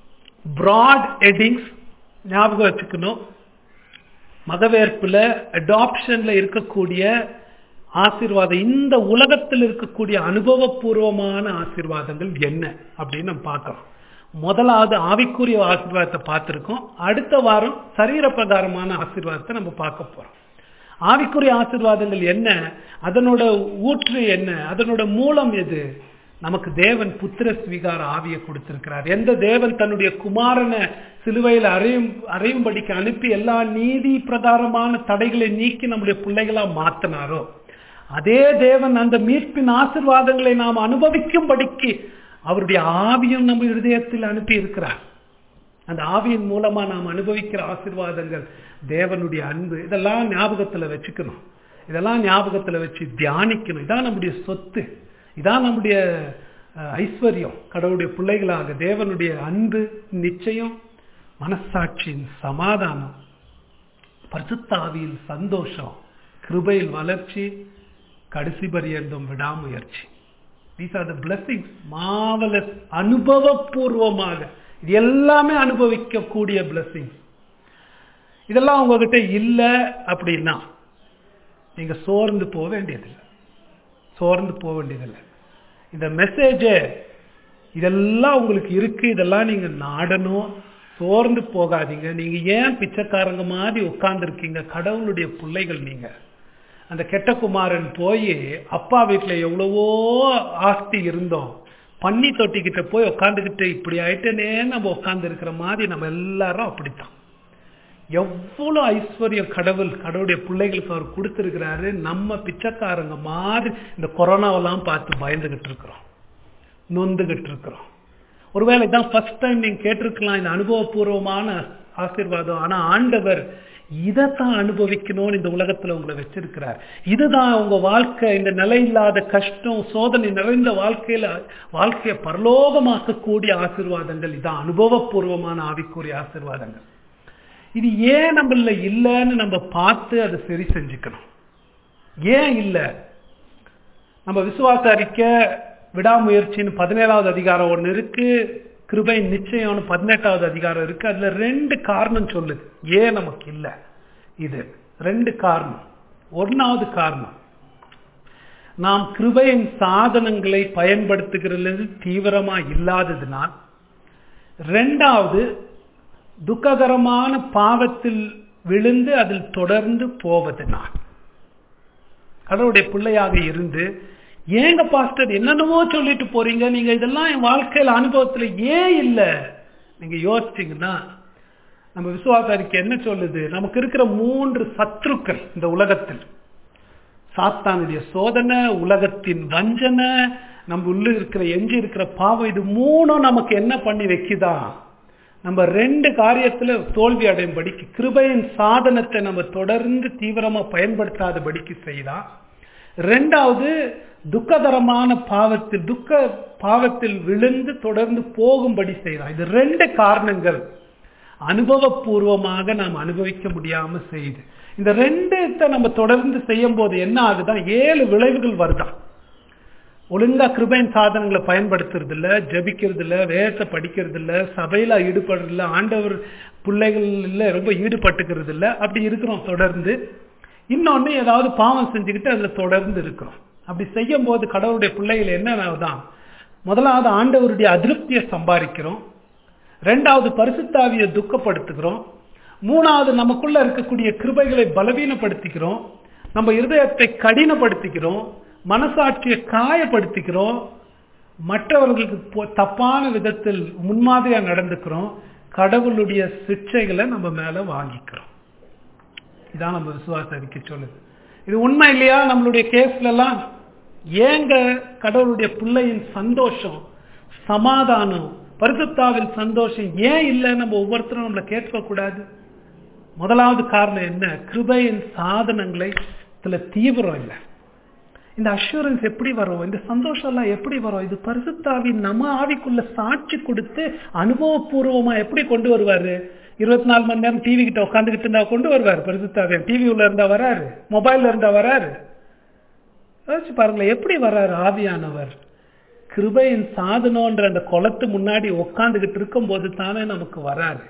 பிராட் ஹெட்டிங்ஸ் ஞாபகம் வச்சுக்கணும் மகவேற்புல அடாப்ஷன்ல இருக்கக்கூடிய ஆசீர்வாதம் இந்த உலகத்தில் இருக்கக்கூடிய அனுபவபூர்வமான ஆசீர்வாதங்கள் என்ன அப்படின்னு நம்ம பார்க்கிறோம் முதலாவது ஆவிக்குரிய ஆசீர்வாதத்தை பார்த்துருக்கோம் அடுத்த வாரம் சரீர பிரகாரமான ஆசீர்வாதத்தை நம்ம பார்க்க போறோம் ஆவிக்குரிய ஆசீர்வாதங்கள் என்ன அதனோட ஊற்று என்ன அதனோட மூலம் எது நமக்கு தேவன் புத்திர ஸ்வீகார ஆவியை கொடுத்திருக்கிறார் எந்த தேவன் தன்னுடைய குமாரனை சிலுவையில் அறையும் அறையும்படிக்கு அனுப்பி எல்லா நீதி பிரகாரமான தடைகளை நீக்கி நம்முடைய பிள்ளைகளா மாத்தினாரோ அதே தேவன் அந்த மீட்பின் ஆசிர்வாதங்களை நாம் அனுபவிக்கும்படிக்கு அவருடைய ஆவியும் நம்ம இருதயத்தில் அனுப்பி இருக்கிறார் அந்த ஆவியின் மூலமா நாம் அனுபவிக்கிற ஆசீர்வாதங்கள் தேவனுடைய அன்பு இதெல்லாம் ஞாபகத்துல வச்சுக்கணும் இதெல்லாம் ஞாபகத்துல வச்சு தியானிக்கணும் இதான் நம்முடைய சொத்து இதான் நம்முடைய அஹ், ஐஸ்வர்யம் கடவுளுடைய பிள்ளைகளாக தேவனுடைய அன்பு நிச்சயம் மனசாட்சியின் சமாதானம் பரிசுத்தாவியில் சந்தோஷம் கிருபையில் வளர்ச்சி கடைசி பரியந்தம் விடாமுயற்சி these are the blessings marvellous அனுபவபூர்வமாக இது எல்லாமே அனுபவிக்கக்கூடிய பிளஸிங்ஸ் இதெல்லாம் உங்ககிட்ட இல்லை அப்படின்னா நீங்க சோர்ந்து போக வேண்டியதில்லை சோர்ந்து போக வேண்டியதில்லை இந்த மெசேஜை இதெல்லாம் உங்களுக்கு இருக்கு இதெல்லாம் நீங்க நாடணும் சோர்ந்து போகாதீங்க நீங்க ஏன் பிச்சைக்காரங்க மாதிரி உட்கார்ந்துருக்கீங்க கடவுளுடைய பிள்ளைகள் நீங்க அந்த கெட்ட குமாரன் போய் அப்பா வீட்டுல எவ்வளவோ ஆஸ்தி இருந்தோம் பன்னி தொட்டிக்கிட்ட போய் உட்காந்துக்கிட்டு இப்படி ஆயிட்டேனே நம்ம உட்கார்ந்து இருக்கிற மாதிரி நம்ம எல்லாரும் அப்படித்தான் எவ்வளவு ஐஸ்வர்யம் கடவுள் கடவுளுடைய பிள்ளைகளுக்கு அவர் கொடுத்திருக்கிறாரு நம்ம பிச்சைக்காரங்க மாதிரி இந்த கொரோனாவெல்லாம் பார்த்து பயந்துகிட்டு இருக்கிறோம் நொந்துகிட்டு இருக்கிறோம் ஒருவேளை இதான் ஃபர்ஸ்ட் டைம் நீங்க கேட்டிருக்கலாம் இந்த அனுபவபூர்வமான ஆசீர்வாதம் ஆனா ஆண்டவர் இதைத்தான் அனுபவிக்கணும்னு இந்த உலகத்துல உங்களை வச்சிருக்கிறார் இதுதான் உங்க வாழ்க்கை இந்த நிலையில்லாத கஷ்டம் சோதனை நிறைந்த வாழ்க்கையில வாழ்க்கையை பரலோகமாக்கக்கூடிய ஆசீர்வாதங்கள் இதான் அனுபவபூர்வமான ஆவிக்குரிய ஆசீர்வாதங்கள் இது ஏன் நம்மள இல்லைன்னு நம்ம பார்த்து அதை சரி செஞ்சுக்கணும் ஏன் இல்லை நம்ம விசுவாச அறிக்கை விடாமுயற்சின்னு பதினேழாவது அதிகாரம் ஒன்று இருக்கு கிருபை நிச்சயம்னு பதினெட்டாவது அதிகாரம் இருக்கு அதுல ரெண்டு காரணம் சொல்லுது ஏன் நமக்கு இல்லை இது ரெண்டு காரணம் ஒன்னாவது காரணம் நாம் கிருபையின் சாதனங்களை பயன்படுத்துகிறது தீவிரமா இல்லாததினால் ரெண்டாவது துக்ககரமான பாவத்தில் விழுந்து அதில் தொடர்ந்து போவதனால் கடவுளுடைய பிள்ளையாக இருந்து ஏங்க பாஸ்டர் என்னென்னமோ சொல்லிட்டு போறீங்க நீங்க இதெல்லாம் என் வாழ்க்கையில அனுபவத்துல ஏன் இல்லை நீங்க யோசிச்சீங்கன்னா நம்ம விசுவாச அறிக்கை என்ன சொல்லுது நமக்கு இருக்கிற மூன்று சத்துருக்கள் இந்த உலகத்தில் சாத்தானுடைய சோதனை உலகத்தின் வஞ்சனை நம்ம உள்ள இருக்கிற எஞ்சி இருக்கிற பாவம் இது மூணும் நமக்கு என்ன பண்ணி வைக்குதா நம்ம ரெண்டு காரியத்துல தோல்வி அடையும்படிக்கு கிருபையின் சாதனத்தை நம்ம தொடர்ந்து தீவிரமா பயன்படுத்தாதபடிக்கு செய்தா ரெண்டாவது துக்கதரமான பாவத்தில் துக்க பாவத்தில் விழுந்து தொடர்ந்து போகும்படி செய்யலாம் இது ரெண்டு காரணங்கள் அனுபவபூர்வமாக நாம் அனுபவிக்க முடியாம செய்யுது இந்த ரெண்டுத்தை நம்ம தொடர்ந்து செய்யும் போது என்ன ஆகுதான் ஏழு விளைவுகள் வருதான் ஒழுங்கா கிருபையின் சாதனங்களை பயன்படுத்துறது இல்ல ஜபிக்கிறது இல்ல வேச படிக்கிறது இல்ல சபையில ஈடுபடுறது இல்ல ஆண்டவர் பிள்ளைகள் இல்ல ரொம்ப ஈடுபட்டுக்கிறது இல்ல அப்படி இருக்கிறோம் தொடர்ந்து இன்னொன்னு ஏதாவது பாவம் செஞ்சுக்கிட்டு அதுல தொடர்ந்து இருக்கிறோம் அப்படி செய்யும் போது கடவுளுடைய பிள்ளைகள் என்னதான் முதலாவது ஆண்டவருடைய அதிருப்தியை சம்பாதிக்கிறோம் ரெண்டாவது பரிசுத்தாவியை துக்கப்படுத்துகிறோம் மூணாவது நமக்குள்ள இருக்கக்கூடிய கிருபைகளை பலவீனப்படுத்திக்கிறோம் நம்ம இருதயத்தை கடினப்படுத்திக்கிறோம் மனசாட்சியை காயப்படுத்திக்கிறோம் மற்றவர்களுக்கு தப்பான விதத்தில் முன்மாதிரியா நடந்துக்கிறோம் கடவுளுடைய சிக்ஷைகளை நம்ம மேல வாங்கிக்கிறோம் இதான் நம்ம விசுவாச அறிக்கை சொல்லுது இது உண்மை இல்லையா நம்மளுடைய கேஸ்ல எல்லாம் ஏங்க கடவுளுடைய பிள்ளையின் சந்தோஷம் சமாதானம் பரிசுத்தாவின் சந்தோஷம் ஏன் இல்லை நம்ம ஒவ்வொருத்தரும் நம்மளை கேட்க கூடாது முதலாவது காரணம் என்ன கிருபையின் சாதனங்களை இதுல தீவிரம் இல்லை இந்த அஷூரன்ஸ் எப்படி வரும் இந்த சந்தோஷம் எல்லாம் எப்படி வரும் இது பரிசுத்தாவின் நம்ம ஆவிக்குள்ள சாட்சி கொடுத்து அனுபவபூர்வமா எப்படி கொண்டு வருவாரு இருபத்தி நாலு மணி நேரம் டிவி கிட்ட உட்காந்துக்கிட்டு இருந்தா கொண்டு வருவார் பரிசுத்தாவியன் டிவி உள்ள இருந்தா வராரு மொபைல்ல இருந்தா வராரு யோசிச்சு பாருங்களேன் எப்படி வர்றாரு ஆவியானவர் கிருபையின் சாதனம்ன்ற அந்த குளத்து முன்னாடி உட்காந்துக்கிட்டு இருக்கும் போது தானே நமக்கு வராரு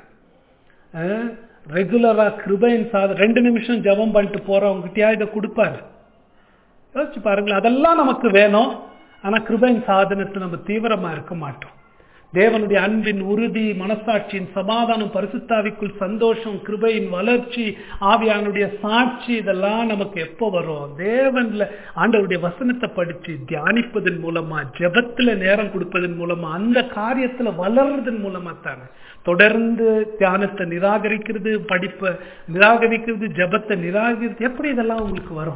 ரெகுலரா கிருபையின் சாதம் ரெண்டு நிமிஷம் ஜபம் பண்ணிட்டு போறவங்ககிட்டயா இதை கொடுப்பாரு யோசிச்சு பாருங்களேன் அதெல்லாம் நமக்கு வேணும் ஆனா கிருபையின் சாதனத்தை நம்ம தீவிரமா இருக்க மாட்டோம் தேவனுடைய அன்பின் உறுதி மனசாட்சியின் சமாதானம் பரிசுத்தாவிக்குள் சந்தோஷம் கிருபையின் வளர்ச்சி ஆவியானுடைய சாட்சி இதெல்லாம் நமக்கு எப்போ வரும் தேவன்ல ஆண்டவருடைய வசனத்தை படிச்சு தியானிப்பதன் மூலமா ஜபத்துல நேரம் கொடுப்பதன் மூலமா அந்த காரியத்துல வளர்றதன் மூலமா தானே தொடர்ந்து தியானத்தை நிராகரிக்கிறது படிப்பை நிராகரிக்கிறது ஜபத்தை நிராகரிக்கிறது எப்படி இதெல்லாம் உங்களுக்கு வரும்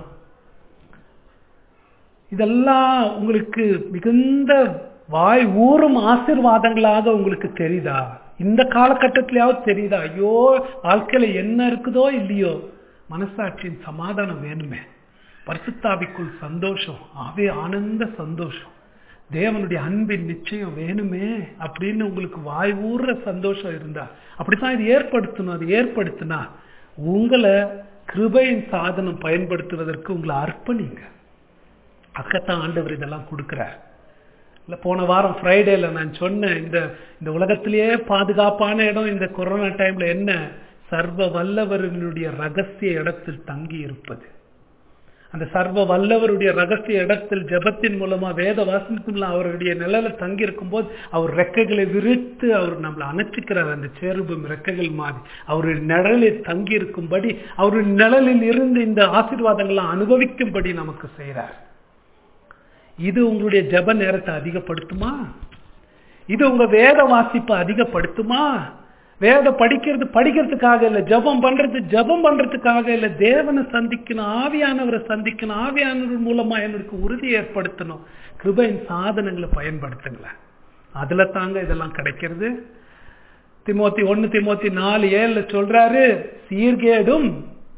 இதெல்லாம் உங்களுக்கு மிகுந்த வாய் ஊறும் ஆசிர்வாதங்களாக உங்களுக்கு தெரியுதா இந்த காலகட்டத்திலேயாவது தெரியுதா ஐயோ வாழ்க்கையில என்ன இருக்குதோ இல்லையோ மனசாட்சியின் சமாதானம் வேணுமே பரிசுத்தாவிக்குள் சந்தோஷம் ஆவே ஆனந்த சந்தோஷம் தேவனுடைய அன்பின் நிச்சயம் வேணுமே அப்படின்னு உங்களுக்கு வாய் ஊறுற சந்தோஷம் இருந்தா அப்படித்தான் இது ஏற்படுத்தணும் அது ஏற்படுத்தினா உங்களை கிருபையின் சாதனம் பயன்படுத்துவதற்கு உங்களை அர்ப்பணிங்க அக்கத்தான் ஆண்டவர் இதெல்லாம் கொடுக்கிறார் இல்லை போன வாரம் ஃப்ரைடேல நான் சொன்னேன் இந்த இந்த உலகத்திலேயே பாதுகாப்பான இடம் இந்த கொரோனா டைம்ல என்ன சர்வ வல்லவர்களுடைய ரகசிய இடத்தில் தங்கி இருப்பது அந்த சர்வ வல்லவருடைய ரகசிய இடத்தில் ஜபத்தின் மூலமா வேத வாசனத்தின் அவருடைய நிழல தங்கி இருக்கும்போது அவர் ரெக்கைகளை விரித்து அவர் நம்மளை அணைச்சிக்கிறார் அந்த சேருபம் ரெக்கைகள் மாதிரி அவருடைய நிழலில் தங்கி இருக்கும்படி அவருடைய நிழலில் இருந்து இந்த ஆசீர்வாதங்கள்லாம் அனுபவிக்கும்படி நமக்கு செய்கிறார் இது உங்களுடைய ஜப நேரத்தை அதிகப்படுத்துமா இது உங்க வேத வாசிப்பை அதிகப்படுத்துமா வேத படிக்கிறது படிக்கிறதுக்காக இல்ல ஜபம் பண்றது ஜபம் பண்றதுக்காக இல்ல தேவனை சந்திக்கணும் ஆவியானவரை சந்திக்கணும் ஆவியானவர் மூலமா எனக்கு உறுதி ஏற்படுத்தணும் கிருபையின் சாதனங்களை பயன்படுத்துங்களேன் அதுல தாங்க இதெல்லாம் கிடைக்கிறது திமோத்தி ஒன்னு திமோத்தி நாலு ஏழுல சொல்றாரு சீர்கேடும்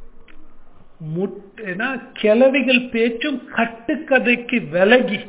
முட்டா கிளவிகள் பேச்சும் கட்டுக்கதைக்கு விலகி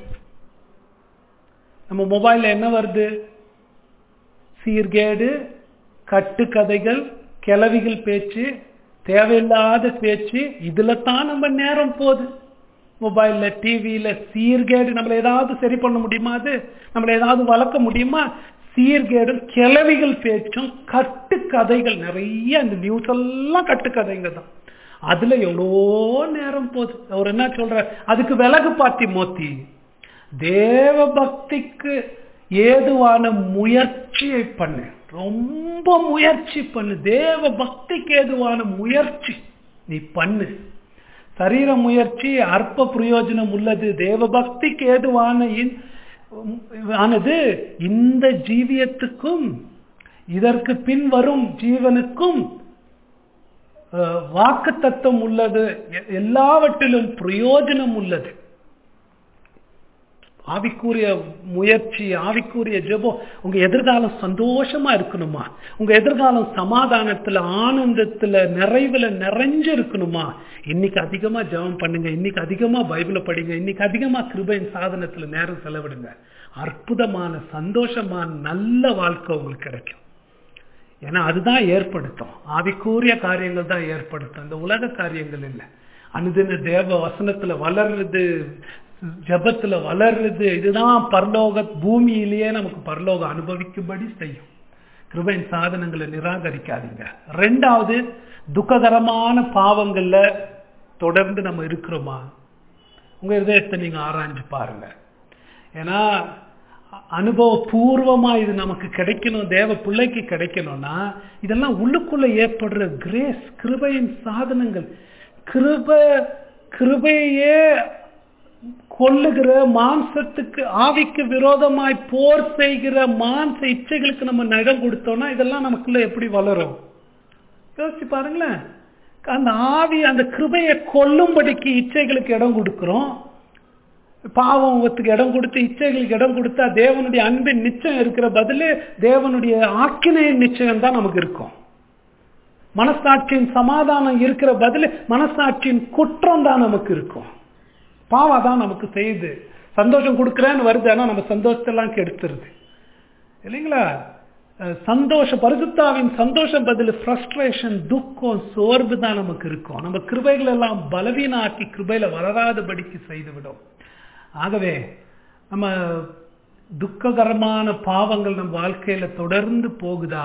நம்ம மொபைல்ல என்ன வருது சீர்கேடு கட்டுக்கதைகள் கிளவிகள் பேச்சு தேவையில்லாத பேச்சு இதுல தான் நம்ம நேரம் போகுது மொபைல்ல டிவியில சீர்கேடு நம்மள ஏதாவது சரி பண்ண முடியுமா அது நம்மள ஏதாவது வளர்க்க முடியுமா சீர்கேடும் கிளவிகள் பேச்சும் கட்டுக்கதைகள் நிறைய இந்த நியூஸ் எல்லாம் கட்டுக்கதைங்க தான் அதுல எவ்வளோ நேரம் போகுது அவர் என்ன சொல்ற அதுக்கு விலகு பாத்தி மோத்தி தேவ பக்திக்கு ஏதுவான முயற்சியை பண்ணு ரொம்ப முயற்சி பண்ணு தேவ பக்திக்கு ஏதுவான முயற்சி நீ பண்ணு சரீர முயற்சி அற்ப பிரயோஜனம் உள்ளது தேவ பக்திக்கு ஏதுவான ஆனது இந்த ஜீவியத்துக்கும் இதற்கு பின் வரும் ஜீவனுக்கும் வாக்கு தத்துவம் உள்ளது எல்லாவற்றிலும் பிரயோஜனம் உள்ளது ஆவிக்குரிய முயற்சி ஆவிக்குரிய ஜெபம் உங்க எதிர்காலம் சந்தோஷமா இருக்கணுமா உங்க எதிர்காலம் சமாதானத்துல ஆனந்தத்துல நிறைவுல நிறைஞ்சு இருக்கணுமா இன்னைக்கு அதிகமா ஜெபம் பண்ணுங்க இன்னைக்கு அதிகமா பைபிளை படிங்க இன்னைக்கு அதிகமா கிருபையின் சாதனத்துல நேரம் செலவிடுங்க அற்புதமான சந்தோஷமான நல்ல வாழ்க்கை உங்களுக்கு கிடைக்கும் ஏன்னா அதுதான் ஏற்படுத்தும் ஆவிக்கூறிய காரியங்கள் தான் ஏற்படுத்தும் இந்த உலக காரியங்கள் இல்லை அனுதின தேவ வசனத்துல வளர்றது ஜபத்துல வளர்றது இதுதான் பரலோக பூமியிலேயே நமக்கு பரலோகம் அனுபவிக்கும்படி செய்யும் கிருபையின் சாதனங்களை நிராகரிக்காதீங்க ரெண்டாவது துக்ககரமான பாவங்கள்ல தொடர்ந்து நம்ம இருக்கிறோமா உங்க இதயத்தை நீங்க ஆராய்ஞ்சு பாருங்க ஏன்னா அனுபவ பூர்வமா இது நமக்கு கிடைக்கணும் தேவ பிள்ளைக்கு கிடைக்கணும்னா இதெல்லாம் உள்ளுக்குள்ள ஏற்படுற கிரேஸ் கிருபையின் சாதனங்கள் கிருப கிருபையே கொல்லுகிற மாம்சத்துக்கு ஆவிக்கு விரோதமாய் போர் செய்கிற மாம்ச இச்சைகளுக்கு நம்ம நகம் கொடுத்தோம்னா இதெல்லாம் நமக்குள்ள எப்படி வளரும் யோசிச்சு பாருங்களேன் அந்த ஆவி அந்த கிருபையை கொல்லும்படிக்கு இச்சைகளுக்கு இடம் கொடுக்கிறோம் பாவத்துக்கு இடம் கொடுத்து இச்சைகளுக்கு இடம் கொடுத்தா தேவனுடைய அன்பின் நிச்சயம் இருக்கிற பதிலு தேவனுடைய ஆக்கினையின் நிச்சயம் தான் நமக்கு இருக்கும் மனசாட்சியின் சமாதானம் இருக்கிற பதிலு மனசாட்சியின் குற்றம் தான் நமக்கு இருக்கும் பாவா தான் நமக்கு செய்யுது சந்தோஷம் கொடுக்குறேன்னு வருது ஆனா நம்ம சந்தோஷத்தெல்லாம் கெடுத்துருது இல்லைங்களா சந்தோஷ பரிசுத்தாவின் சந்தோஷம் பதில் ஃப்ரஸ்ட்ரேஷன் துக்கம் சோர்வு தான் நமக்கு இருக்கும் நம்ம கிருபைகள் எல்லாம் பலவீனாக்கி கிருபையில வளராதபடிக்கு செய்துவிடும் ஆகவே நம்ம துக்ககரமான பாவங்கள் நம் வாழ்க்கையில தொடர்ந்து போகுதா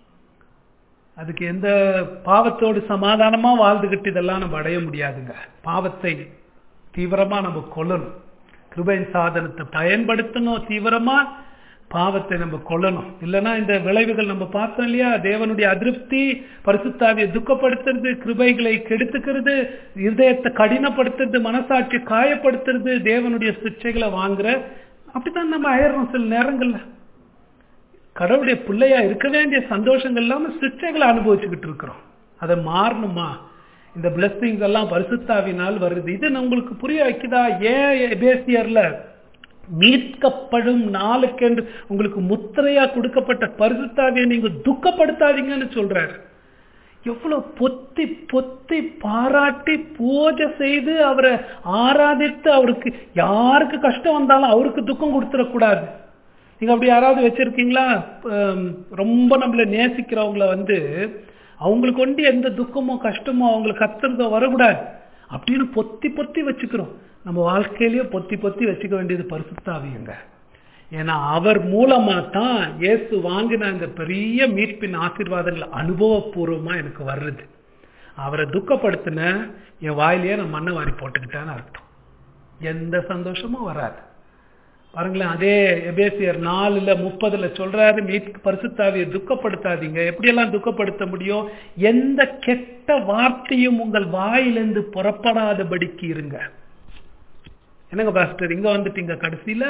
அதுக்கு எந்த பாவத்தோடு சமாதானமா வாழ்ந்துகிட்டு இதெல்லாம் நம்ம அடைய முடியாதுங்க பாவத்தை தீவிரமா நம்ம கொல்லணும் கிருபையின் சாதனத்தை பயன்படுத்தணும் தீவிரமா பாவத்தை நம்ம கொல்லணும் இல்லைன்னா இந்த விளைவுகள் நம்ம பார்த்தோம் இல்லையா தேவனுடைய அதிருப்தி பரிசுத்தாவியை துக்கப்படுத்துறது கிருபைகளை கெடுத்துக்கிறது இருதயத்தை கடினப்படுத்துறது மனசாட்சி காயப்படுத்துறது தேவனுடைய சிக்ஷைகளை வாங்குற அப்படித்தான் நம்ம ஆயிரம் சில நேரங்கள்ல கடவுளுடைய பிள்ளையா இருக்க வேண்டிய சந்தோஷங்கள் இல்லாம சிக்ஷைகளை அனுபவிச்சுக்கிட்டு இருக்கிறோம் அதை மாறணுமா இந்த பிளஸ்ஸிங்ஸ் எல்லாம் பரிசுத்தாவினால் வருது இது உங்களுக்கு புரிய வைக்குதா ஏன் பேசியர்ல மீட்கப்படும் நாளுக்கென்று உங்களுக்கு முத்திரையா கொடுக்கப்பட்ட பரிசுத்தாவியை நீங்க துக்கப்படுத்தாதீங்கன்னு சொல்றாரு எவ்வளவு பொத்தி பொத்தி பாராட்டி பூஜை செய்து அவரை ஆராதித்து அவருக்கு யாருக்கு கஷ்டம் வந்தாலும் அவருக்கு துக்கம் கொடுத்துடக்கூடாது நீங்க அப்படி யாராவது வச்சிருக்கீங்களா ஹம், ரொம்ப நம்மள நேசிக்கிறவங்கள வந்து அவங்களுக்கு கொண்டு எந்த துக்கமோ கஷ்டமோ அவங்களுக்கு கத்துறதோ வரக்கூடாது அப்படின்னு பொத்தி பொத்தி வச்சுக்கிறோம் நம்ம வாழ்க்கையிலேயே பொத்தி பொத்தி வச்சுக்க வேண்டியது பரிசுத்தாவியங்க ஏன்னா அவர் மூலமா தான் இயேசு வாங்கின அந்த பெரிய மீட்பின் ஆசீர்வாதங்கள் அனுபவபூர்வமா எனக்கு வர்றது அவரை துக்கப்படுத்தின என் வாயிலேயே நான் மண்ணை வாரி போட்டுக்கிட்டேன்னு அர்த்தம் எந்த சந்தோஷமும் வராது பாருங்களேன் அதே எபேசியர் நாலுல முப்பதுல சொல்றாரு மீட் பரிசுத்தாவியை துக்கப்படுத்தாதீங்க எப்படியெல்லாம் துக்கப்படுத்த முடியும் எந்த கெட்ட வார்த்தையும் உங்கள் வாயிலிருந்து புறப்படாதபடிக்கு இருங்க என்னங்க பாஸ்டர் இங்க வந்துட்டீங்க கடைசியில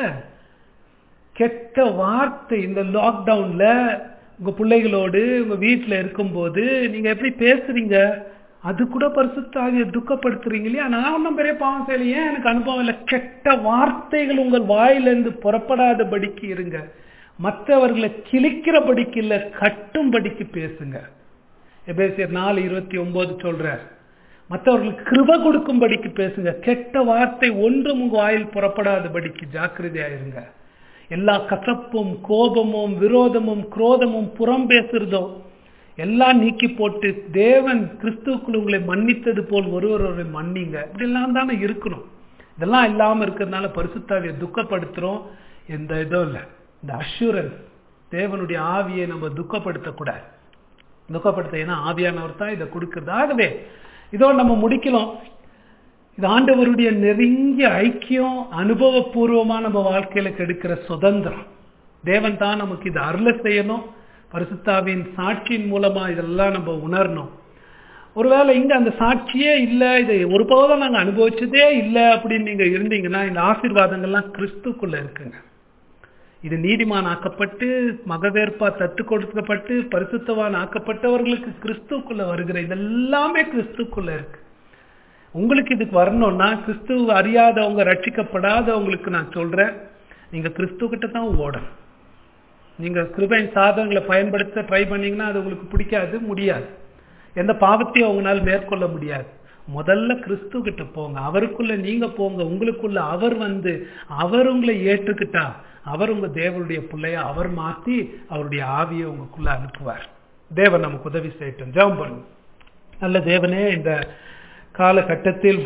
கெட்ட வார்த்தை இந்த லாக்டவுன்ல உங்க பிள்ளைகளோடு உங்க வீட்டுல இருக்கும்போது நீங்க எப்படி பேசுறீங்க அது கூட பரிசுத்தாவிய துக்கப்படுத்துறீங்க இல்லையா நான் ஒன்றும் பெரிய பாவம் செய்யலையே எனக்கு அனுபவம் இல்லை கெட்ட வார்த்தைகள் உங்கள் வாயிலிருந்து புறப்படாதபடிக்கு இருங்க மற்றவர்களை கிழிக்கிறபடிக்கு இல்லை கட்டும்படிக்கு பேசுங்க எபேசியர் நாலு இருபத்தி ஒன்பது சொல்றார் மற்றவர்களுக்கு கிருப கொடுக்கும்படிக்கு பேசுங்க கெட்ட வார்த்தை ஒன்றும் உங்க வாயில் புறப்படாதபடிக்கு ஜாக்கிரதையா இருங்க எல்லா கசப்பும் கோபமும் விரோதமும் குரோதமும் புறம் பேசுறதோ எல்லாம் நீக்கி போட்டு தேவன் கிறிஸ்துவுக்குள் உங்களை மன்னித்தது போல் ஒருவரை மன்னிங்க இப்படிலாம் தானே இருக்கணும் இதெல்லாம் இல்லாம இருக்கிறதுனால பரிசுத்தாவியை துக்கப்படுத்துறோம் எந்த இதுவும் இல்லை இந்த அஷூரன்ஸ் தேவனுடைய ஆவியை நம்ம துக்கப்படுத்தக்கூடாது துக்கப்படுத்த ஏன்னா ஆவியானவர் தான் இதை கொடுக்கிறது ஆகவே இதோ நம்ம முடிக்கலாம் இது ஆண்டவருடைய நெருங்கிய ஐக்கியம் அனுபவபூர்வமா நம்ம வாழ்க்கையில கெடுக்கிற சுதந்திரம் தேவன் தான் நமக்கு இது அருள செய்யணும் பரிசுத்தாவின் சாட்சியின் மூலமா இதெல்லாம் நம்ம உணரணும் ஒருவேளை இங்க அந்த சாட்சியே இல்லை இதை ஒருபோதும் நாங்க அனுபவிச்சதே இல்லை அப்படின்னு நீங்க இருந்தீங்கன்னா இந்த ஆசீர்வாதங்கள்லாம் கிறிஸ்துக்குள்ள இருக்குங்க இது நீதிமான் ஆக்கப்பட்டு மகவேற்பா தத்து கொடுக்கப்பட்டு பரிசுத்தவான் ஆக்கப்பட்டவர்களுக்கு கிறிஸ்துக்குள்ள வருகிற இதெல்லாமே கிறிஸ்துக்குள்ள இருக்கு உங்களுக்கு இதுக்கு வரணும்னா கிறிஸ்துவ அறியாதவங்க ரட்சிக்கப்படாதவங்களுக்கு நான் சொல்றேன் நீங்க கிறிஸ்துவ கிட்ட தான் ஓடணும் நீங்க கிருபையின் சாதனங்களை பயன்படுத்த ட்ரை பண்ணீங்கன்னா அது உங்களுக்கு பிடிக்காது முடியாது எந்த பாவத்தையும் அவங்களால மேற்கொள்ள முடியாது முதல்ல கிறிஸ்து கிட்ட போங்க அவருக்குள்ள நீங்க போங்க உங்களுக்குள்ள அவர் வந்து அவர் உங்களை ஏற்றுக்கிட்டா அவர் உங்க தேவனுடைய பிள்ளைய அவர் மாத்தி அவருடைய ஆவியை உங்களுக்குள்ள அனுப்புவார் தேவன் நமக்கு உதவி செய்யட்டும் ஜெபம் பண்ணுங்க நல்ல தேவனே இந்த காலகட்டத்தில்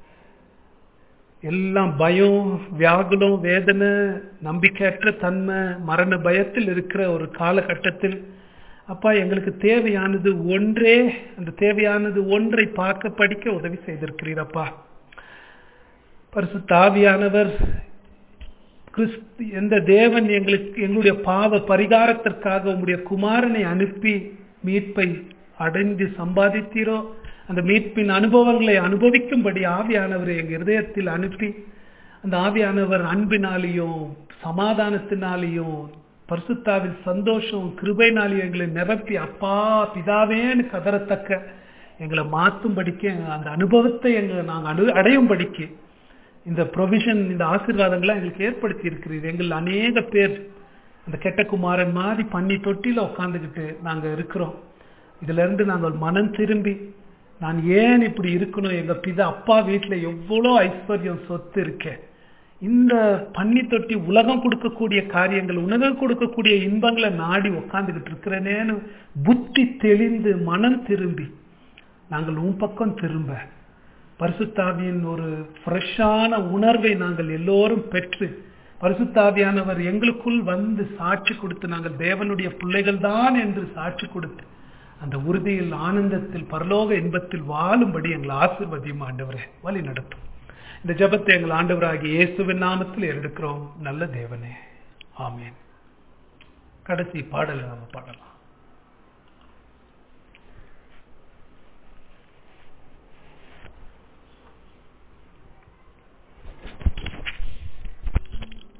எல்லாம் பயம் வியாகுலம் வேதனை நம்பிக்கையற்ற தன்மை மரண பயத்தில் இருக்கிற ஒரு காலகட்டத்தில் அப்பா எங்களுக்கு தேவையானது ஒன்றே அந்த தேவையானது ஒன்றை பார்க்க படிக்க உதவி செய்திருக்கிறீரப்பா பரிசு தாவியானவர் கிறிஸ்து எந்த தேவன் எங்களுக்கு எங்களுடைய பாவ பரிகாரத்திற்காக உங்களுடைய குமாரனை அனுப்பி மீட்பை அடைந்து சம்பாதித்தீரோ அந்த மீட்பின் அனுபவங்களை அனுபவிக்கும்படி ஆவியானவரை எங்க இருதயத்தில் அனுப்பி அந்த ஆவியானவர் அன்பினாலேயும் சமாதானத்தினாலேயும் பரிசுத்தாவில் சந்தோஷம் கிருபைனாலேயும் எங்களை நிரப்பி அப்பா பிதாவேன்னு கதறத்தக்க எங்களை மாற்றும்படிக்கு அந்த அனுபவத்தை எங்களை நாங்கள் அனு அடையும்படிக்கு இந்த ப்ரொவிஷன் இந்த ஆசீர்வாதங்களை எங்களுக்கு ஏற்படுத்தி இருக்கிறீர் எங்கள் அநேக பேர் அந்த கெட்ட குமாரன் மாதிரி பண்ணி தொட்டில உட்காந்துக்கிட்டு நாங்கள் இருக்கிறோம் இதுல இருந்து நாங்கள் மனம் திரும்பி நான் ஏன் இப்படி இருக்கணும் எங்க பிதா அப்பா வீட்டுல எவ்வளோ ஐஸ்வர்யம் சொத்து இருக்கேன் இந்த பன்னி தொட்டி உலகம் கொடுக்கக்கூடிய காரியங்கள் உலகம் கொடுக்கக்கூடிய இன்பங்களை நாடி உக்காந்துக்கிட்டு இருக்கிறேனேன்னு புத்தி தெளிந்து மனம் திரும்பி நாங்கள் உன் பக்கம் திரும்ப பரிசுத்தாவியின் ஒரு ஃப்ரெஷ்ஷான உணர்வை நாங்கள் எல்லோரும் பெற்று பரிசுத்தாவியானவர் எங்களுக்குள் வந்து சாட்சி கொடுத்து நாங்கள் தேவனுடைய பிள்ளைகள் தான் என்று சாட்சி கொடுத்து அந்த உறுதியில் ஆனந்தத்தில் பரலோக இன்பத்தில் வாழும்படி எங்களை ஆசிர்வதியும் ஆண்டவரே வழி நடத்தும் இந்த ஜபத்தை எங்கள் ஆண்டவராகிய இயேசுவின் நாமத்தில் எடுக்கிறோம் நல்ல தேவனே ஆமேன் கடைசி பாடலை நம்ம பாடலாம்